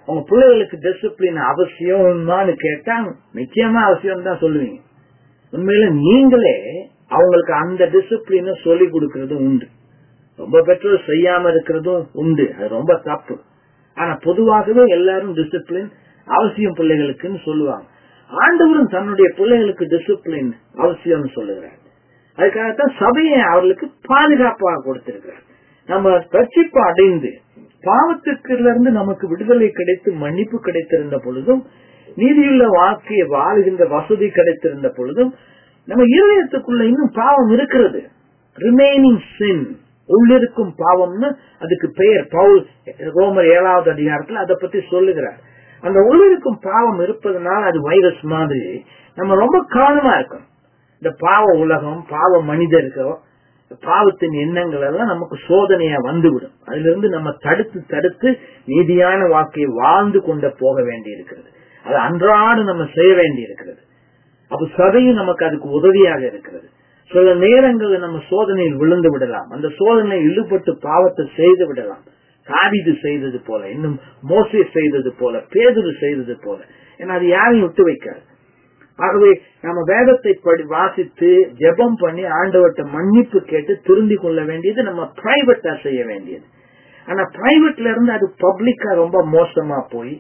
உங்க பிள்ளைகளுக்கு டிசிப்ளின் அவசியம்னு கேட்டா நிச்சயமா அவசியம் தான் சொல்லுவீங்க உண்மையில நீங்களே அவங்களுக்கு அந்த டிசிப்ளின சொல்லி கொடுக்கறதும் உண்டு ரொம்ப பெற்றோர் செய்யாம இருக்கிறதும் உண்டு அது ரொம்ப தப்பு ஆனா பொதுவாகவே எல்லாரும் டிசிப்ளின் அவசியம் பிள்ளைகளுக்குன்னு சொல்லுவாங்க ஆண்டவரும் தன்னுடைய பிள்ளைகளுக்கு டிசிப்ளின் அவசியம்னு சொல்லுகிறார் அதுக்காகத்தான் சபையை அவர்களுக்கு பாதுகாப்பாக கொடுத்திருக்கிறார் நம்ம ரட்சிப்பு அடைந்து பாவத்திற்குல இருந்து நமக்கு விடுதலை கிடைத்து மன்னிப்பு கிடைத்திருந்த பொழுதும் நீதியுள்ள வாழ்க்கையை வாழுகின்ற வசதி கிடைத்திருந்த பொழுதும் நம்ம இருதயத்துக்குள்ள இன்னும் பாவம் இருக்கிறது ரிமைனிங் சின் உள்ளிருக்கும் பாவம்னு அதுக்கு பெயர் பவுல் ரோமர் ஏழாவது அதிகாரத்துல அதை பத்தி சொல்லுகிறார் அந்த உள்ளிருக்கும் பாவம் இருப்பதனால அது வைரஸ் மாதிரி நம்ம ரொம்ப கவனமா இருக்கணும் இந்த பாவ உலகம் பாவ மனிதர்கள் பாவத்தின் எண்ணங்கள் எல்லாம் நமக்கு சோதனையா வந்துவிடும் அதுல இருந்து நம்ம தடுத்து தடுத்து நீதியான வாழ்க்கையை வாழ்ந்து கொண்டு போக வேண்டி இருக்கிறது அது அன்றாடு நம்ம செய்ய வேண்டி இருக்கிறது அப்ப சபையும் நமக்கு அதுக்கு உதவியாக இருக்கிறது சில நேரங்களில் நம்ம சோதனையில் விழுந்து விடலாம் அந்த சோதனை இழுபட்டு பாவத்தை செய்து விடலாம் காவிது செய்தது போல இன்னும் மோசே செய்தது போல பேதுரு செய்தது போல ஏன்னா அது யாரையும் விட்டு வைக்காது ஆகவே நம்ம வேதத்தை படி வாசித்து ஜெபம் பண்ணி ஆண்டவர்கிட்ட மன்னிப்பு கேட்டு திருந்தி கொள்ள வேண்டியது நம்ம பிரைவேட்டா செய்ய வேண்டியது ஆனா பிரைவேட்ல இருந்து அது பப்ளிக்கா ரொம்ப மோசமா போய்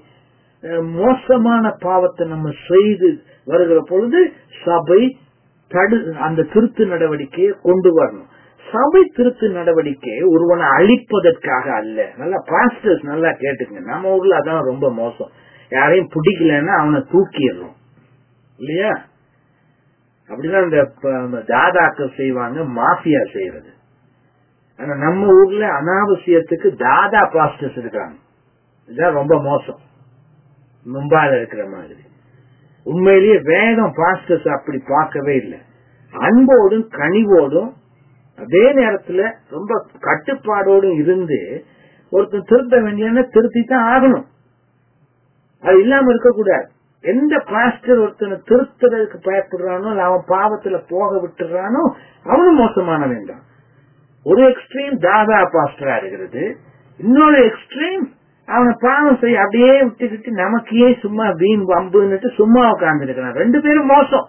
மோசமான பாவத்தை நம்ம செய்து வருகிற பொழுது சபை தடு அந்த திருத்து நடவடிக்கையை கொண்டு வரணும் சபை திருத்து நடவடிக்கை ஒருவனை அழிப்பதற்காக அல்ல நல்லா பாஸ்டர்ஸ் நல்லா கேட்டுங்க நம்ம ஊர்ல அதான் ரொம்ப மோசம் யாரையும் பிடிக்கலன்னா அவனை தூக்கிடுறோம் இல்லையா அப்படிதான் இந்த தாதாக்கள் செய்வாங்க மாஃபியா செய்யறது ஆனா நம்ம ஊர்ல அனாவசியத்துக்கு தாதா பாஸ்டர்ஸ் இருக்காங்க இதுதான் ரொம்ப மோசம் மும்பால இருக்கிற மாதிரி உண்மையிலேயே வேதம் பாஸ்டர்ஸ் அப்படி பார்க்கவே இல்லை அன்போடும் கனிவோடும் அதே நேரத்துல ரொம்ப கட்டுப்பாடோடும் இருந்து ஒருத்தன் திருத்த வேண்டிய திருத்தி தான் ஆகணும் அது இல்லாம இருக்கக்கூடாது எந்த பாஸ்டர் ஒருத்தனை திருத்துறதுக்கு பயப்படுறானோ அவன் பாவத்துல போக விட்டுறானோ அவனும் மோசமான வேண்டாம் ஒரு எக்ஸ்ட்ரீம் தாதா பாஸ்டரா இருக்கிறது இன்னொரு எக்ஸ்ட்ரீம் அவனை பாவம் செய்ய அப்படியே விட்டுக்கிட்டு நமக்கே சும்மா வீண் வம்புன்னுட்டு சும்மா உட்கார்ந்து இருக்கிறான் ரெண்டு பேரும் மோசம்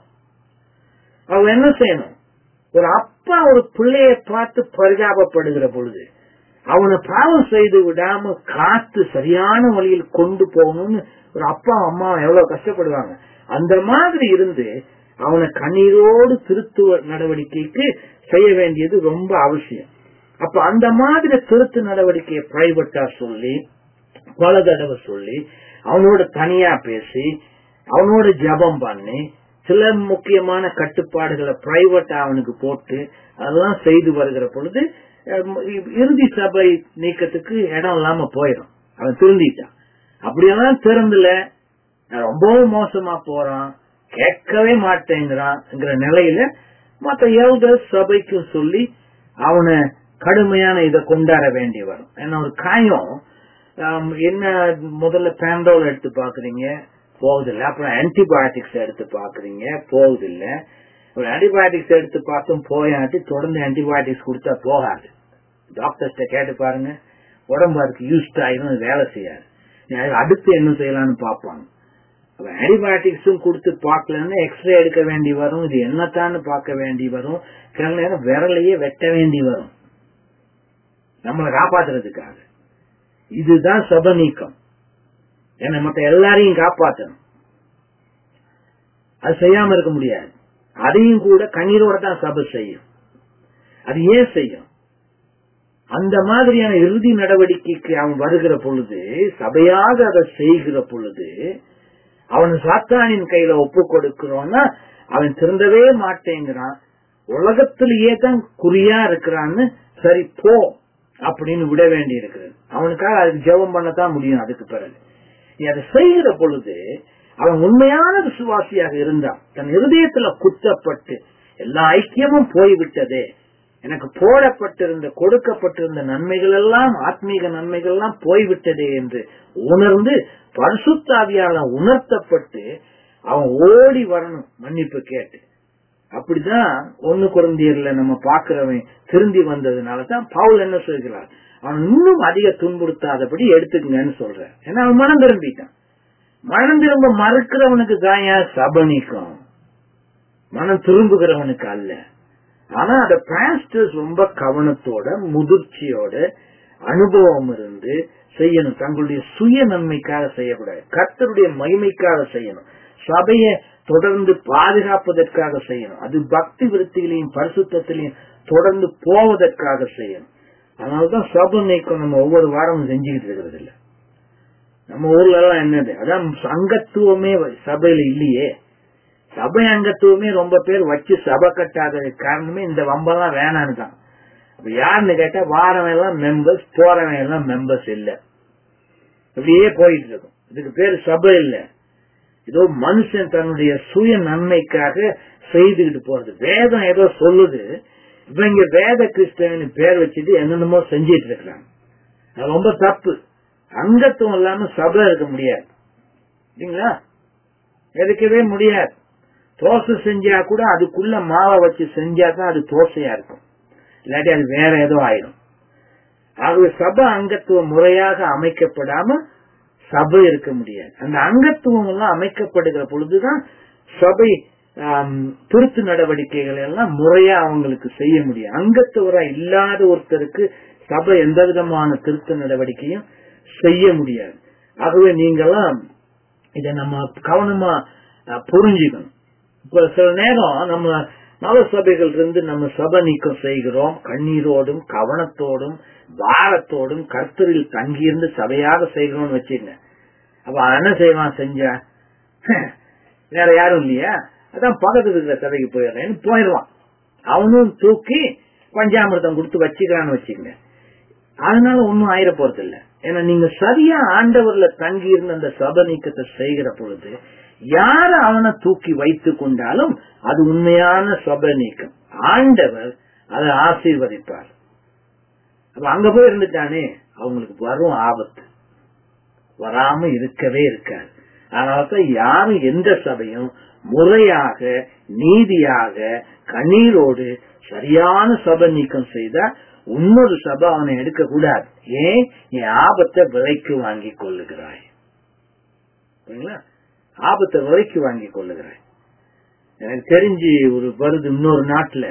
அவங்க என்ன செய்யணும் ஒரு அப்பா ஒரு பிள்ளைய பார்த்து பரிதாபப்படுகிற பொழுது அவனை பாவம் செய்து விடாம காத்து சரியான வழியில் கொண்டு போகணும்னு ஒரு அப்பா அம்மா எவ்வளவு கஷ்டப்படுவாங்க அந்த மாதிரி இருந்து அவனை கண்ணீரோடு திருத்துவ நடவடிக்கைக்கு செய்ய வேண்டியது ரொம்ப அவசியம் அப்ப அந்த மாதிரி திருத்து நடவடிக்கையை பிரைவேட்டா சொல்லி பல தடவை சொல்லி அவனோட தனியா பேசி அவனோட ஜபம் பண்ணி சில முக்கியமான கட்டுப்பாடுகளை பிரைவேட்டா அவனுக்கு போட்டு அதெல்லாம் செய்து வருகிற பொழுது இறுதி சபை நீக்கத்துக்கு இடம் இல்லாம போயிடும் அவன் திருந்திட்டான் அப்படியெல்லாம் திறந்துல ரொம்பவும் மோசமா போறான் கேட்கவே மாட்டேங்கிறான்ங்கிற நிலையில மத்த எல்டர் சபைக்கும் சொல்லி அவனை கடுமையான இதை கொண்டாட வேண்டி வரும் ஏன்னா ஒரு காயம் என்ன முதல்ல பேண்டோல் எடுத்து பாக்குறீங்க போகுதில்ல அப்புறம் ஆன்டிபயோட்டிக்ஸ் எடுத்து பாக்குறீங்க போகுதில்ல ஒரு ஆன்டிபயோட்டிக்ஸ் எடுத்து பார்த்தும் போயாட்டி தொடர்ந்து ஆன்டிபயோட்டிக்ஸ் கொடுத்தா போகாது டாக்டர்ஸ்ட கேட்டு பாருங்க உடம்பு அதுக்கு யூஸ்ட் ஆயிரும் வேலை செய்யாது அடுத்து என்ன செய்யலாம்னு பார்ப்பாங்க ஆன்டிபயோட்டிக்ஸும் கொடுத்து பார்க்கலன்னு எக்ஸ்ரே எடுக்க வேண்டி வரும் இது என்னத்தான்னு பார்க்க வேண்டி வரும் சில நேரம் விரலையே வெட்ட வேண்டி வரும் நம்மளை காப்பாத்துறதுக்காக இதுதான் சப நீக்கம் என்ன மத்த எல்லாரையும் காப்பாற்றணும் அது செய்யாம இருக்க முடியாது அதையும் கூட கண்ணீரோட தான் சபை செய்யும் அது ஏன் செய்யும் அந்த மாதிரியான இறுதி நடவடிக்கைக்கு அவன் வருகிற பொழுது சபையாக அதை செய்கிற பொழுது அவன் சாத்தானின் கையில ஒப்பு கொடுக்கிறோம்னா அவன் திருந்தவே மாட்டேங்கிறான் உலகத்திலேயே தான் குறியா இருக்கிறான்னு சரி போ அப்படின்னு விட வேண்டி இருக்கிறது அவனுக்காக அதுக்கு ஜெபம் பண்ணத்தான் முடியும் அதுக்கு பிறகு நீ அதை செய்கிற பொழுது அவன் உண்மையான விசுவாசியாக இருந்தான் தன் இருதயத்துல குத்தப்பட்டு எல்லா ஐக்கியமும் போய்விட்டதே எனக்கு போடப்பட்டிருந்த கொடுக்கப்பட்டிருந்த நன்மைகள் எல்லாம் ஆத்மீக நன்மைகள் எல்லாம் போய்விட்டதே என்று உணர்ந்து பரிசுத்தாவியால உணர்த்தப்பட்டு அவன் ஓடி வரணும் மன்னிப்பு கேட்டு அப்படிதான் ஒண்ணு குழந்தையர்ல நம்ம பாக்குறவன் திருந்தி வந்ததுனாலதான் பவுல் என்ன சொல்கிறார் அவன் இன்னும் அதிக துன்புறுத்தாதபடி எடுத்துக்கங்கன்னு சொல்ற ஏன்னா அவன் மனம் திரும்பிட்டான் மனம் திரும்ப மறுக்கிறவனுக்கு தாயா சபனிக்கும் மனம் திரும்புகிறவனுக்கு அல்ல ஆனா அத பாஸ்டர்ஸ் ரொம்ப கவனத்தோட முதிர்ச்சியோட அனுபவம் இருந்து செய்யணும் தங்களுடைய சுய நன்மைக்காக செய்யக்கூடாது கர்த்தருடைய மகிமைக்காக செய்யணும் சபையை தொடர்ந்து பாதுகாப்பதற்காக செய்யணும் அது பக்தி விருத்திகளையும் பரிசுத்திலையும் தொடர்ந்து போவதற்காக செய்யணும் அதனாலதான் சபை நீக்கம் நம்ம ஒவ்வொரு வாரமும் செஞ்சுக்கிட்டு இருக்கிறது இல்ல நம்ம ஊர்ல எல்லாம் என்னது அதான் அங்கத்துவமே சபையில இல்லையே சபை அங்கத்துவமே ரொம்ப பேர் வச்சு சபை கட்டாத காரணமே இந்த வம்பெல்லாம் வேணான்னு தான் அப்ப யாருன்னு கேட்டா வாரவன் எல்லாம் மெம்பர்ஸ் போறவன் எல்லாம் மெம்பர்ஸ் இல்ல இப்படியே போயிட்டு இருக்கும் இதுக்கு பேர் சபை இல்ல ஏதோ மனுஷன் தன்னுடைய சுய நன்மைக்காக செய்துகிட்டு போறது வேதம் ஏதோ சொல்லுது இவங்க வேத கிறிஸ்தவன் பேர் வச்சுட்டு என்னென்னமோ செஞ்சிட்டு இருக்கிறாங்க அது ரொம்ப தப்பு அங்கத்துவம் இல்லாம சபை இருக்க முடியாது இல்லைங்களா இருக்கவே முடியாது தோசை செஞ்சா கூட அதுக்குள்ள மாவை வச்சு செஞ்சா தான் அது தோசையா இருக்கும் இல்லாட்டி அது வேற ஏதோ ஆயிடும் ஆகவே சபை அங்கத்துவம் முறையாக அமைக்கப்படாம சபை இருக்க முடியாது அந்த அங்கத்துவம் எல்லாம் அமைக்கப்படுகிற பொழுதுதான் சபை திருத்து நடவடிக்கைகள் எல்லாம் முறையா அவங்களுக்கு செய்ய முடியும் அங்கத்துவரா இல்லாத ஒருத்தருக்கு சபை எந்த விதமான திருத்த நடவடிக்கையும் செய்ய முடியாது ஆகவே நீங்கெல்லாம் இத நம்ம கவனமா புரிஞ்சுக்கணும் இப்ப சில நேரம் நம்ம நவ சபைகள் இருந்து நம்ம சபை நீக்கம் செய்கிறோம் கண்ணீரோடும் கவனத்தோடும் பாரத்தோடும் கர்த்தரில் தங்கியிருந்து சபையாக செய்கிறோம்னு வச்சுங்க அப்ப என்ன செய்வான் செஞ்சா வேற யாரும் இல்லையா அதான் பக்கத்துல இருக்கிற சபைக்கு போயிடுறேன்னு போயிடுவான் அவனும் தூக்கி பஞ்சாமிரதம் கொடுத்து வச்சுக்கிறான்னு வச்சுக்கங்க அதனால ஒன்னும் ஆயிர போறது இல்ல ஏன்னா நீங்க சரியா ஆண்டவர்ல தங்கி இருந்த அந்த சபை நீக்கத்தை செய்கிற பொழுது யார அவனை தூக்கி வைத்து கொண்டாலும் அது உண்மையான சபை நீக்கம் ஆண்டவர் அதை ஆசீர்வதிப்பார் அப்ப அங்க போய் இருந்துட்டானே அவங்களுக்கு வரும் ஆபத்து வராம இருக்கவே இருக்காது அதனாலதான் யாரும் எந்த சபையும் முறையாக நீதியாக கண்ணீரோடு சரியான சபை நீக்கம் செய்தா இன்னொரு சபை அவனை எடுக்க கூடாது ஏன் நீ ஆபத்தை விலைக்கு வாங்கி கொள்ளுகிறாய் ஆபத்தை விலைக்கு வாங்கி கொள்ளுகிறாய் எனக்கு தெரிஞ்சு ஒரு வருது இன்னொரு நாட்டுல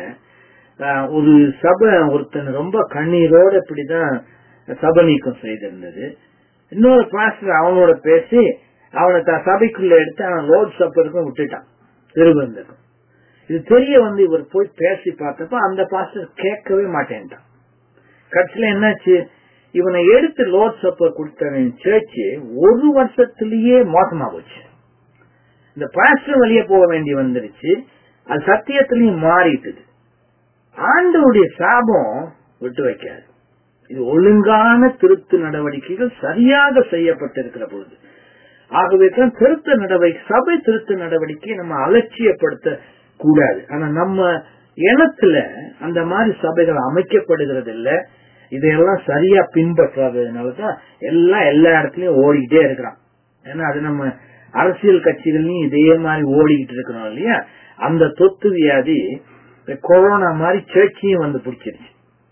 ஒரு சபை ஒருத்தன் ரொம்ப கண்ணீரோட இப்படிதான் சபை நீக்கம் செய்திருந்தது இன்னொரு பாஸ்டர் அவனோட பேசி அவனை தான் சபைக்குள்ள எடுத்து அவன் லோட் சப்பருக்கும் விட்டுட்டான் திருவந்தக்கும் இது தெரிய வந்து இவர் போய் பேசி பார்த்தப்ப அந்த பாஸ்டர் கேட்கவே மாட்டேன்ட்டான் கடைசியில என்னாச்சு இவனை எடுத்து லோட் சப்பர் கொடுத்தவன் சேர்ச்சு ஒரு வருஷத்திலேயே மோசமா போச்சு இந்த பாஸ்டர் வெளியே போக வேண்டி வந்துருச்சு அது சத்தியத்திலையும் மாறிட்டுது ஆண்டவுடைய சாபம் விட்டு வைக்காது இது ஒழுங்கான திருத்து நடவடிக்கைகள் சரியாக செய்யப்பட்டிருக்கிற பொழுது ஆகவே தான் திருத்த நடவடிக்கை சபை திருத்த நடவடிக்கையை நம்ம அலட்சியப்படுத்த கூடாது ஆனா நம்ம இனத்துல அந்த மாதிரி சபைகள் அமைக்கப்படுகிறது இல்ல இதையெல்லாம் சரியா பின்பற்றாததுனாலதான் எல்லாம் எல்லா இடத்துலயும் ஓடிக்கிட்டே இருக்கிறான் ஏன்னா அது நம்ம அரசியல் கட்சிகள்லயும் இதே மாதிரி ஓடிக்கிட்டு இருக்கிறோம் இல்லையா அந்த தொத்து வியாதி கொரோனா மாதிரி சேர்ச்சியும் வந்து பிடிச்சிருச்சு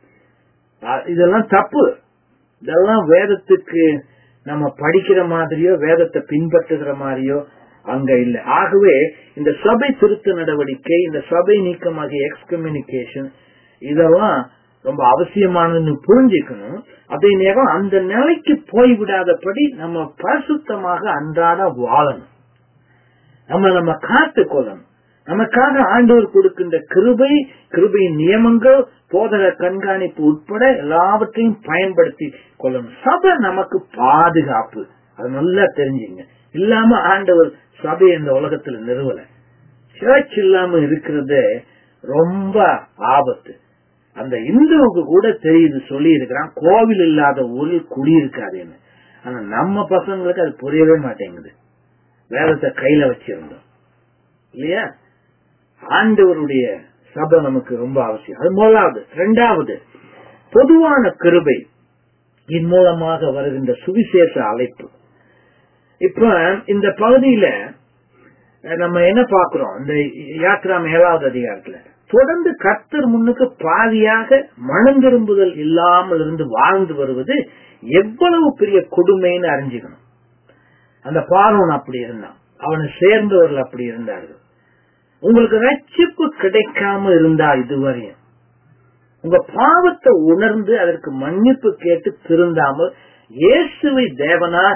இதெல்லாம் தப்பு இதெல்லாம் வேதத்துக்கு நம்ம படிக்கிற மாதிரியோ வேதத்தை பின்பற்றுகிற மாதிரியோ அங்க இல்ல ஆகவே இந்த சபை திருத்த நடவடிக்கை இந்த சபை நீக்கமாகிய எக்ஸ்கம்யூனிகேஷன் இதெல்லாம் ரொம்ப அவசியமானதுன்னு புரிஞ்சுக்கணும் அதே நேரம் அந்த நிலைக்கு போய்விடாதபடி நம்ம பரிசுத்தமாக அன்றாட வாழணும் நம்ம நம்ம காத்து கொள்ளணும் நமக்காக ஆண்டவர் கொடுக்கின்ற கிருபை கிருபையின் நியமங்கள் போதக கண்காணிப்பு உட்பட எல்லாவற்றையும் பயன்படுத்தி கொள்ளணும் சபை நமக்கு பாதுகாப்பு அது நல்லா தெரிஞ்சுங்க இல்லாம ஆண்டவர் சபை இந்த உலகத்துல நிறுவல சர்ச் இல்லாம இருக்கிறது ரொம்ப ஆபத்து அந்த இந்துவுக்கு கூட தெரியுது சொல்லி இருக்கிறான் கோவில் இல்லாத ஊரில் குடியிருக்காதுன்னு ஆனா நம்ம பசங்களுக்கு அது புரியவே மாட்டேங்குது வேதத்தை கையில வச்சிருந்தோம் இல்லையா ஆண்டவருடைய சபை நமக்கு ரொம்ப அவசியம் அது முதலாவது இரண்டாவது பொதுவான கிருபை இன் மூலமாக வருகின்ற சுவிசேஷ அழைப்பு இப்ப இந்த பகுதியில அஹ், நம்ம என்ன பாக்குறோம் இந்த யாத்ராம் ஏழாவது அதிகாரத்துல தொடர்ந்து கர்த்தர் முன்னுக்கு பாதியாக மனம் திரும்புதல் இல்லாமல் இருந்து வாழ்ந்து வருவது எவ்வளவு பெரிய கொடுமைன்னு அறிஞ்சுக்கணும் அந்த பார்வன் அப்படி இருந்தான் அவனை சேர்ந்தவர்கள் அப்படி இருந்தார்கள் உங்களுக்கு ரட்சிப்பு கிடைக்காம இருந்தா இதுவரையும் உங்க பாவத்தை உணர்ந்து அதற்கு மன்னிப்பு கேட்டு திருந்தாமல் இயேசுவை தேவனாக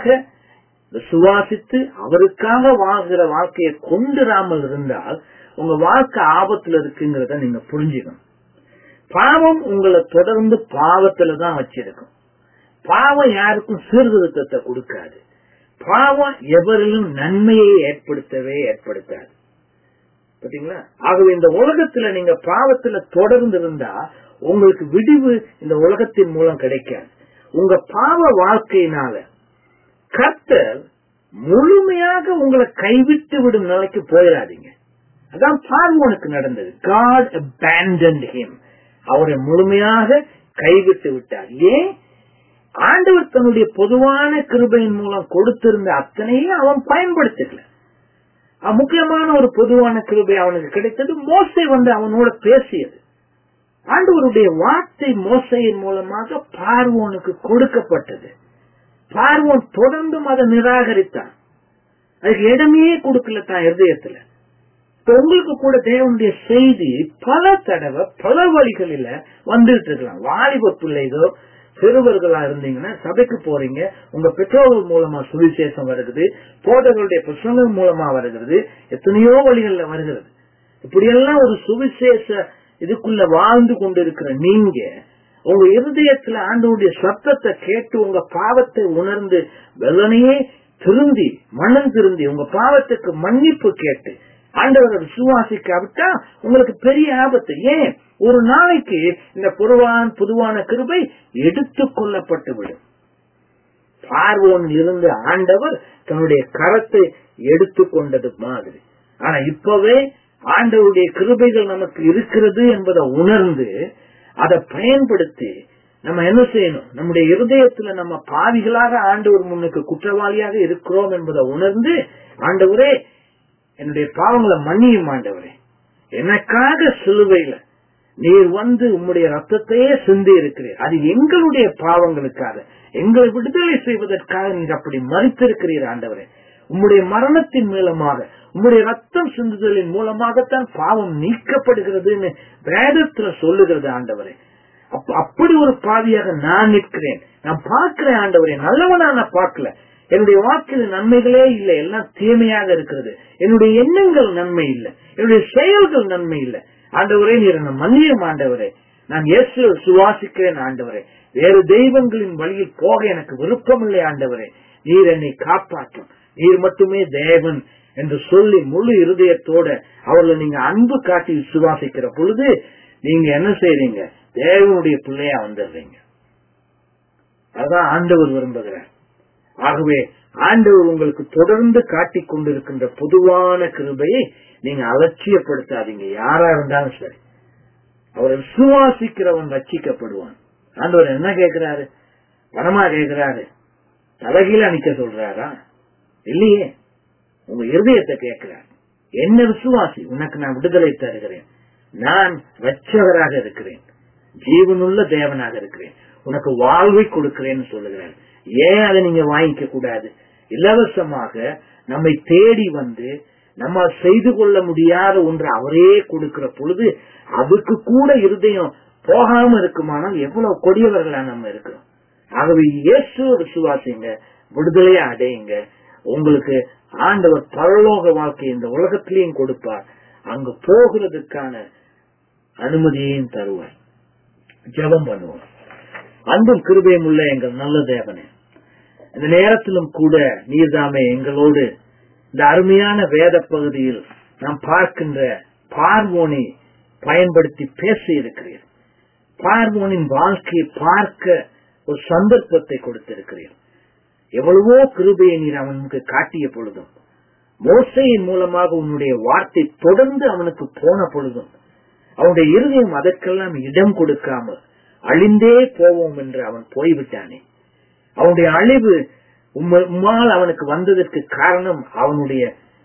சுவாசித்து அவருக்காக வாழ்கிற வாழ்க்கையை கொண்டுராமல் இருந்தால் உங்க வாழ்க்கை ஆபத்துல இருக்குங்கிறத நீங்க புரிஞ்சுக்கணும் பாவம் உங்களை தொடர்ந்து பாவத்துல தான் வச்சிருக்கும் பாவம் யாருக்கும் சீர்திருத்தத்தை கொடுக்காது பாவம் எவரிலும் நன்மையை ஏற்படுத்தவே ஏற்படுத்தாது பாத்தீங்களா ஆகவே இந்த உலகத்துல நீங்க பாவத்துல தொடர்ந்து இருந்தா உங்களுக்கு விடிவு இந்த உலகத்தின் மூலம் கிடைக்காது உங்க பாவ வாழ்க்கையினால கர்த்தர் முழுமையாக உங்களை கைவிட்டு விடும் நிலைக்கு போயிடாதீங்க அதான் பார்வோனுக்கு நடந்தது காட் abandoned him அவரை முழுமையாக கைவிட்டு விட்டார் ஏன் ஆண்டவர் தன்னுடைய பொதுவான கிருபையின் மூலம் கொடுத்திருந்த அத்தனையும் அவன் பயன்படுத்தல அஹ் முக்கியமான ஒரு பொதுவான கிருபை அவனுக்கு கிடைத்தது மோசை வந்து அவனோட பேசியது ஆண்டவருடைய வார்த்தை மோசையின் மூலமாக பார்வோனுக்கு கொடுக்கப்பட்டது பார்வோன் தொடர்ந்தும் அதை நிராகரித்தான் அதுக்கு இடமே கொடுக்கல தான் இருதயத்துல இப்ப உங்களுக்கு கூட தேவனுடைய செய்தி பல தடவை பல வழிகளில வந்துட்டு இருக்கலாம் வாலிப பிள்ளைகளோ சிறுவர்களா இருந்தீங்கன்னா சபைக்கு போறீங்க உங்க பெற்றோர்கள் மூலமா சுவிசேஷம் வருகிறது போதர்களுடைய பிரசங்கம் மூலமா வருகிறது எத்தனையோ வழிகள்ல வருகிறது இப்படியெல்லாம் ஒரு சுவிசேஷ இதுக்குள்ள வாழ்ந்து கொண்டிருக்கிற நீங்க உங்க இருதயத்துல ஆண்டவருடைய சத்தத்தை கேட்டு உங்க பாவத்தை உணர்ந்து வெள்ளனையே திருந்தி மனம் திருந்தி உங்க பாவத்துக்கு மன்னிப்பு கேட்டு ஆண்டவரை விசுவாசிக்காவிட்டா உங்களுக்கு பெரிய ஆபத்து ஏன் ஒரு நாளைக்கு இந்த பொதுவான பொதுவான கிருபை எடுத்துக் கொள்ளப்பட்டு விடும் பார்வோன் இருந்த ஆண்டவர் தன்னுடைய கரத்தை எடுத்துக்கொண்டது மாதிரி ஆனா இப்பவே ஆண்டவருடைய கிருபைகள் நமக்கு இருக்கிறது என்பதை உணர்ந்து அதை பயன்படுத்தி நம்ம என்ன செய்யணும் நம்முடைய இருதயத்துல நம்ம பாவிகளாக ஆண்டவர் முன்னுக்கு குற்றவாளியாக இருக்கிறோம் என்பதை உணர்ந்து ஆண்டவரே என்னுடைய பாவங்களை மன்னியும் ஆண்டவரே எனக்காக சிலுவையில நீர் வந்து உம்முடைய ரத்தத்தையே சிந்தி இருக்கிறீர் அது எங்களுடைய பாவங்களுக்காக எங்களை விடுதலை செய்வதற்காக நீர் அப்படி மறித்திருக்கிறீர் ஆண்டவரே உம்முடைய மரணத்தின் மூலமாக உம்முடைய ரத்தம் சிந்துதலின் மூலமாகத்தான் பாவம் நீக்கப்படுகிறதுன்னு வேதத்துல சொல்லுகிறது ஆண்டவரே அப்ப அப்படி ஒரு பாவியாக நான் நிற்கிறேன் நான் பார்க்கிறேன் ஆண்டவரே நல்லவனா நான் பார்க்கல என்னுடைய வாக்கில் நன்மைகளே இல்லை எல்லாம் தீமையாக இருக்கிறது என்னுடைய எண்ணங்கள் நன்மை இல்லை என்னுடைய செயல்கள் நன்மை இல்லை ஆண்டவரே நீர் என்ன மன்னியும் ஆண்டவரே நான் இயேசுவை சுவாசிக்கிறேன் ஆண்டவரே வேறு தெய்வங்களின் வழியில் போக எனக்கு விருப்பமில்லை ஆண்டவரே நீர் என்னை காப்பாற்றும் நீர் மட்டுமே தேவன் என்று சொல்லி முழு இருதயத்தோட அவர்களை நீங்க அன்பு காட்டி விசுவாசிக்கிற பொழுது நீங்க என்ன செய்றீங்க தேவனுடைய பிள்ளையா வந்துடுறீங்க அதான் ஆண்டவர் விரும்புகிறார் ஆகவே ஆண்டவர் உங்களுக்கு தொடர்ந்து காட்டிக் கொண்டிருக்கின்ற பொதுவான கிருபையை நீங்க அலட்சியப்படுத்தாதீங்க யாரா இருந்தாலும் சரி அவரை விசுவாசிக்கிறவன் ரட்சிக்கப்படுவான் ஆண்டவர் என்ன கேட்கிறாரு பணமா கேட்கிறாரு தலைகீழ நிக்க சொல்றாரா இல்லையே உங்க இருதயத்தை கேட்கிறார் என்ன விசுவாசி உனக்கு நான் விடுதலை தருகிறேன் நான் ரட்சகராக இருக்கிறேன் ஜீவனுள்ள தேவனாக இருக்கிறேன் உனக்கு வாழ்வை கொடுக்கிறேன்னு சொல்லுகிறார் ஏன் அதை நீங்க வாங்கிக்க கூடாது இலவசமாக நம்மை தேடி வந்து நம்ம செய்து கொள்ள முடியாத ஒன்று அவரே கொடுக்கிற பொழுது அதுக்கு கூட இருதயம் போகாம இருக்குமானால் எவ்வளவு கொடியவர்களா நம்ம இருக்கிறோம் ஆகவே இயேசு விசுவாசிங்க விடுதலையா அடையுங்க உங்களுக்கு ஆண்டவர் பரலோக வாழ்க்கை இந்த உலகத்திலையும் கொடுப்பார் அங்கு போகிறதுக்கான அனுமதியையும் தருவார் ஜெபம் பண்ணுவோம் அன்பும் கிருபையும் உள்ள எங்கள் நல்ல தேவனே இந்த நேரத்திலும் கூட நீர்தாமே எங்களோடு இந்த அருமையான வேத பகுதியில் நாம் பார்க்கின்ற பார்வோனை பயன்படுத்தி பேசி இருக்கிறீர் பார்வோனின் வாழ்க்கையை பார்க்க ஒரு சந்தர்ப்பத்தை கொடுத்திருக்கிறீர் எவ்வளவோ கிருபையை நீர் அவனுக்கு காட்டிய பொழுதும் மோசையின் மூலமாக உன்னுடைய வார்த்தை தொடர்ந்து அவனுக்கு போன பொழுதும் அவனுடைய இருதயம் அதற்கெல்லாம் இடம் கொடுக்காமல் அழிந்தே போவோம் என்று அவன் போய்விட்டானே அவனுடைய அழிவு உம்மால் அவனுக்கு வந்ததற்கு காரணம் அவனுடைய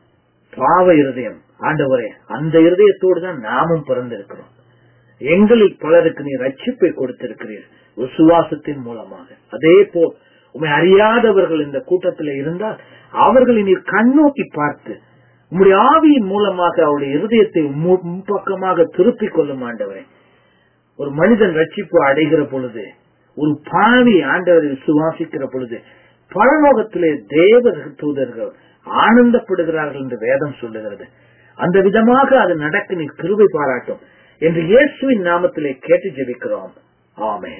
பாவ இருதயம் ஆண்டவரே அந்த இருதயத்தோடு தான் நாமும் பிறந்திருக்கிறோம் எங்களில் பலருக்கு நீ ரட்சிப்பை கொடுத்திருக்கிறீர் விசுவாசத்தின் மூலமாக அதே போல் உண்மை அறியாதவர்கள் இந்த கூட்டத்தில் இருந்தால் அவர்களை நீர் கண்ணோக்கி பார்த்து உம்முடைய ஆவியின் மூலமாக அவருடைய இருதயத்தை மு- முன்பக்கமாக திருப்பிக் கொள்ளும் ஆண்டவரே ஒரு மனிதன் ரட்சிப்பு அடைகிற பொழுது ஒரு பாவி ஆண்டவரை விசுவாசிக்கிற பொழுது பரலோகத்திலே தேவ தூதர்கள் ஆனந்தப்படுகிறார்கள் என்று வேதம் சொல்லுகிறது அந்த விதமாக அது நடக்க நீ கிருபை பாராட்டும் என்று இயேசுவின் நாமத்திலே கேட்டு ஜெபிக்கிறோம் ஆமென்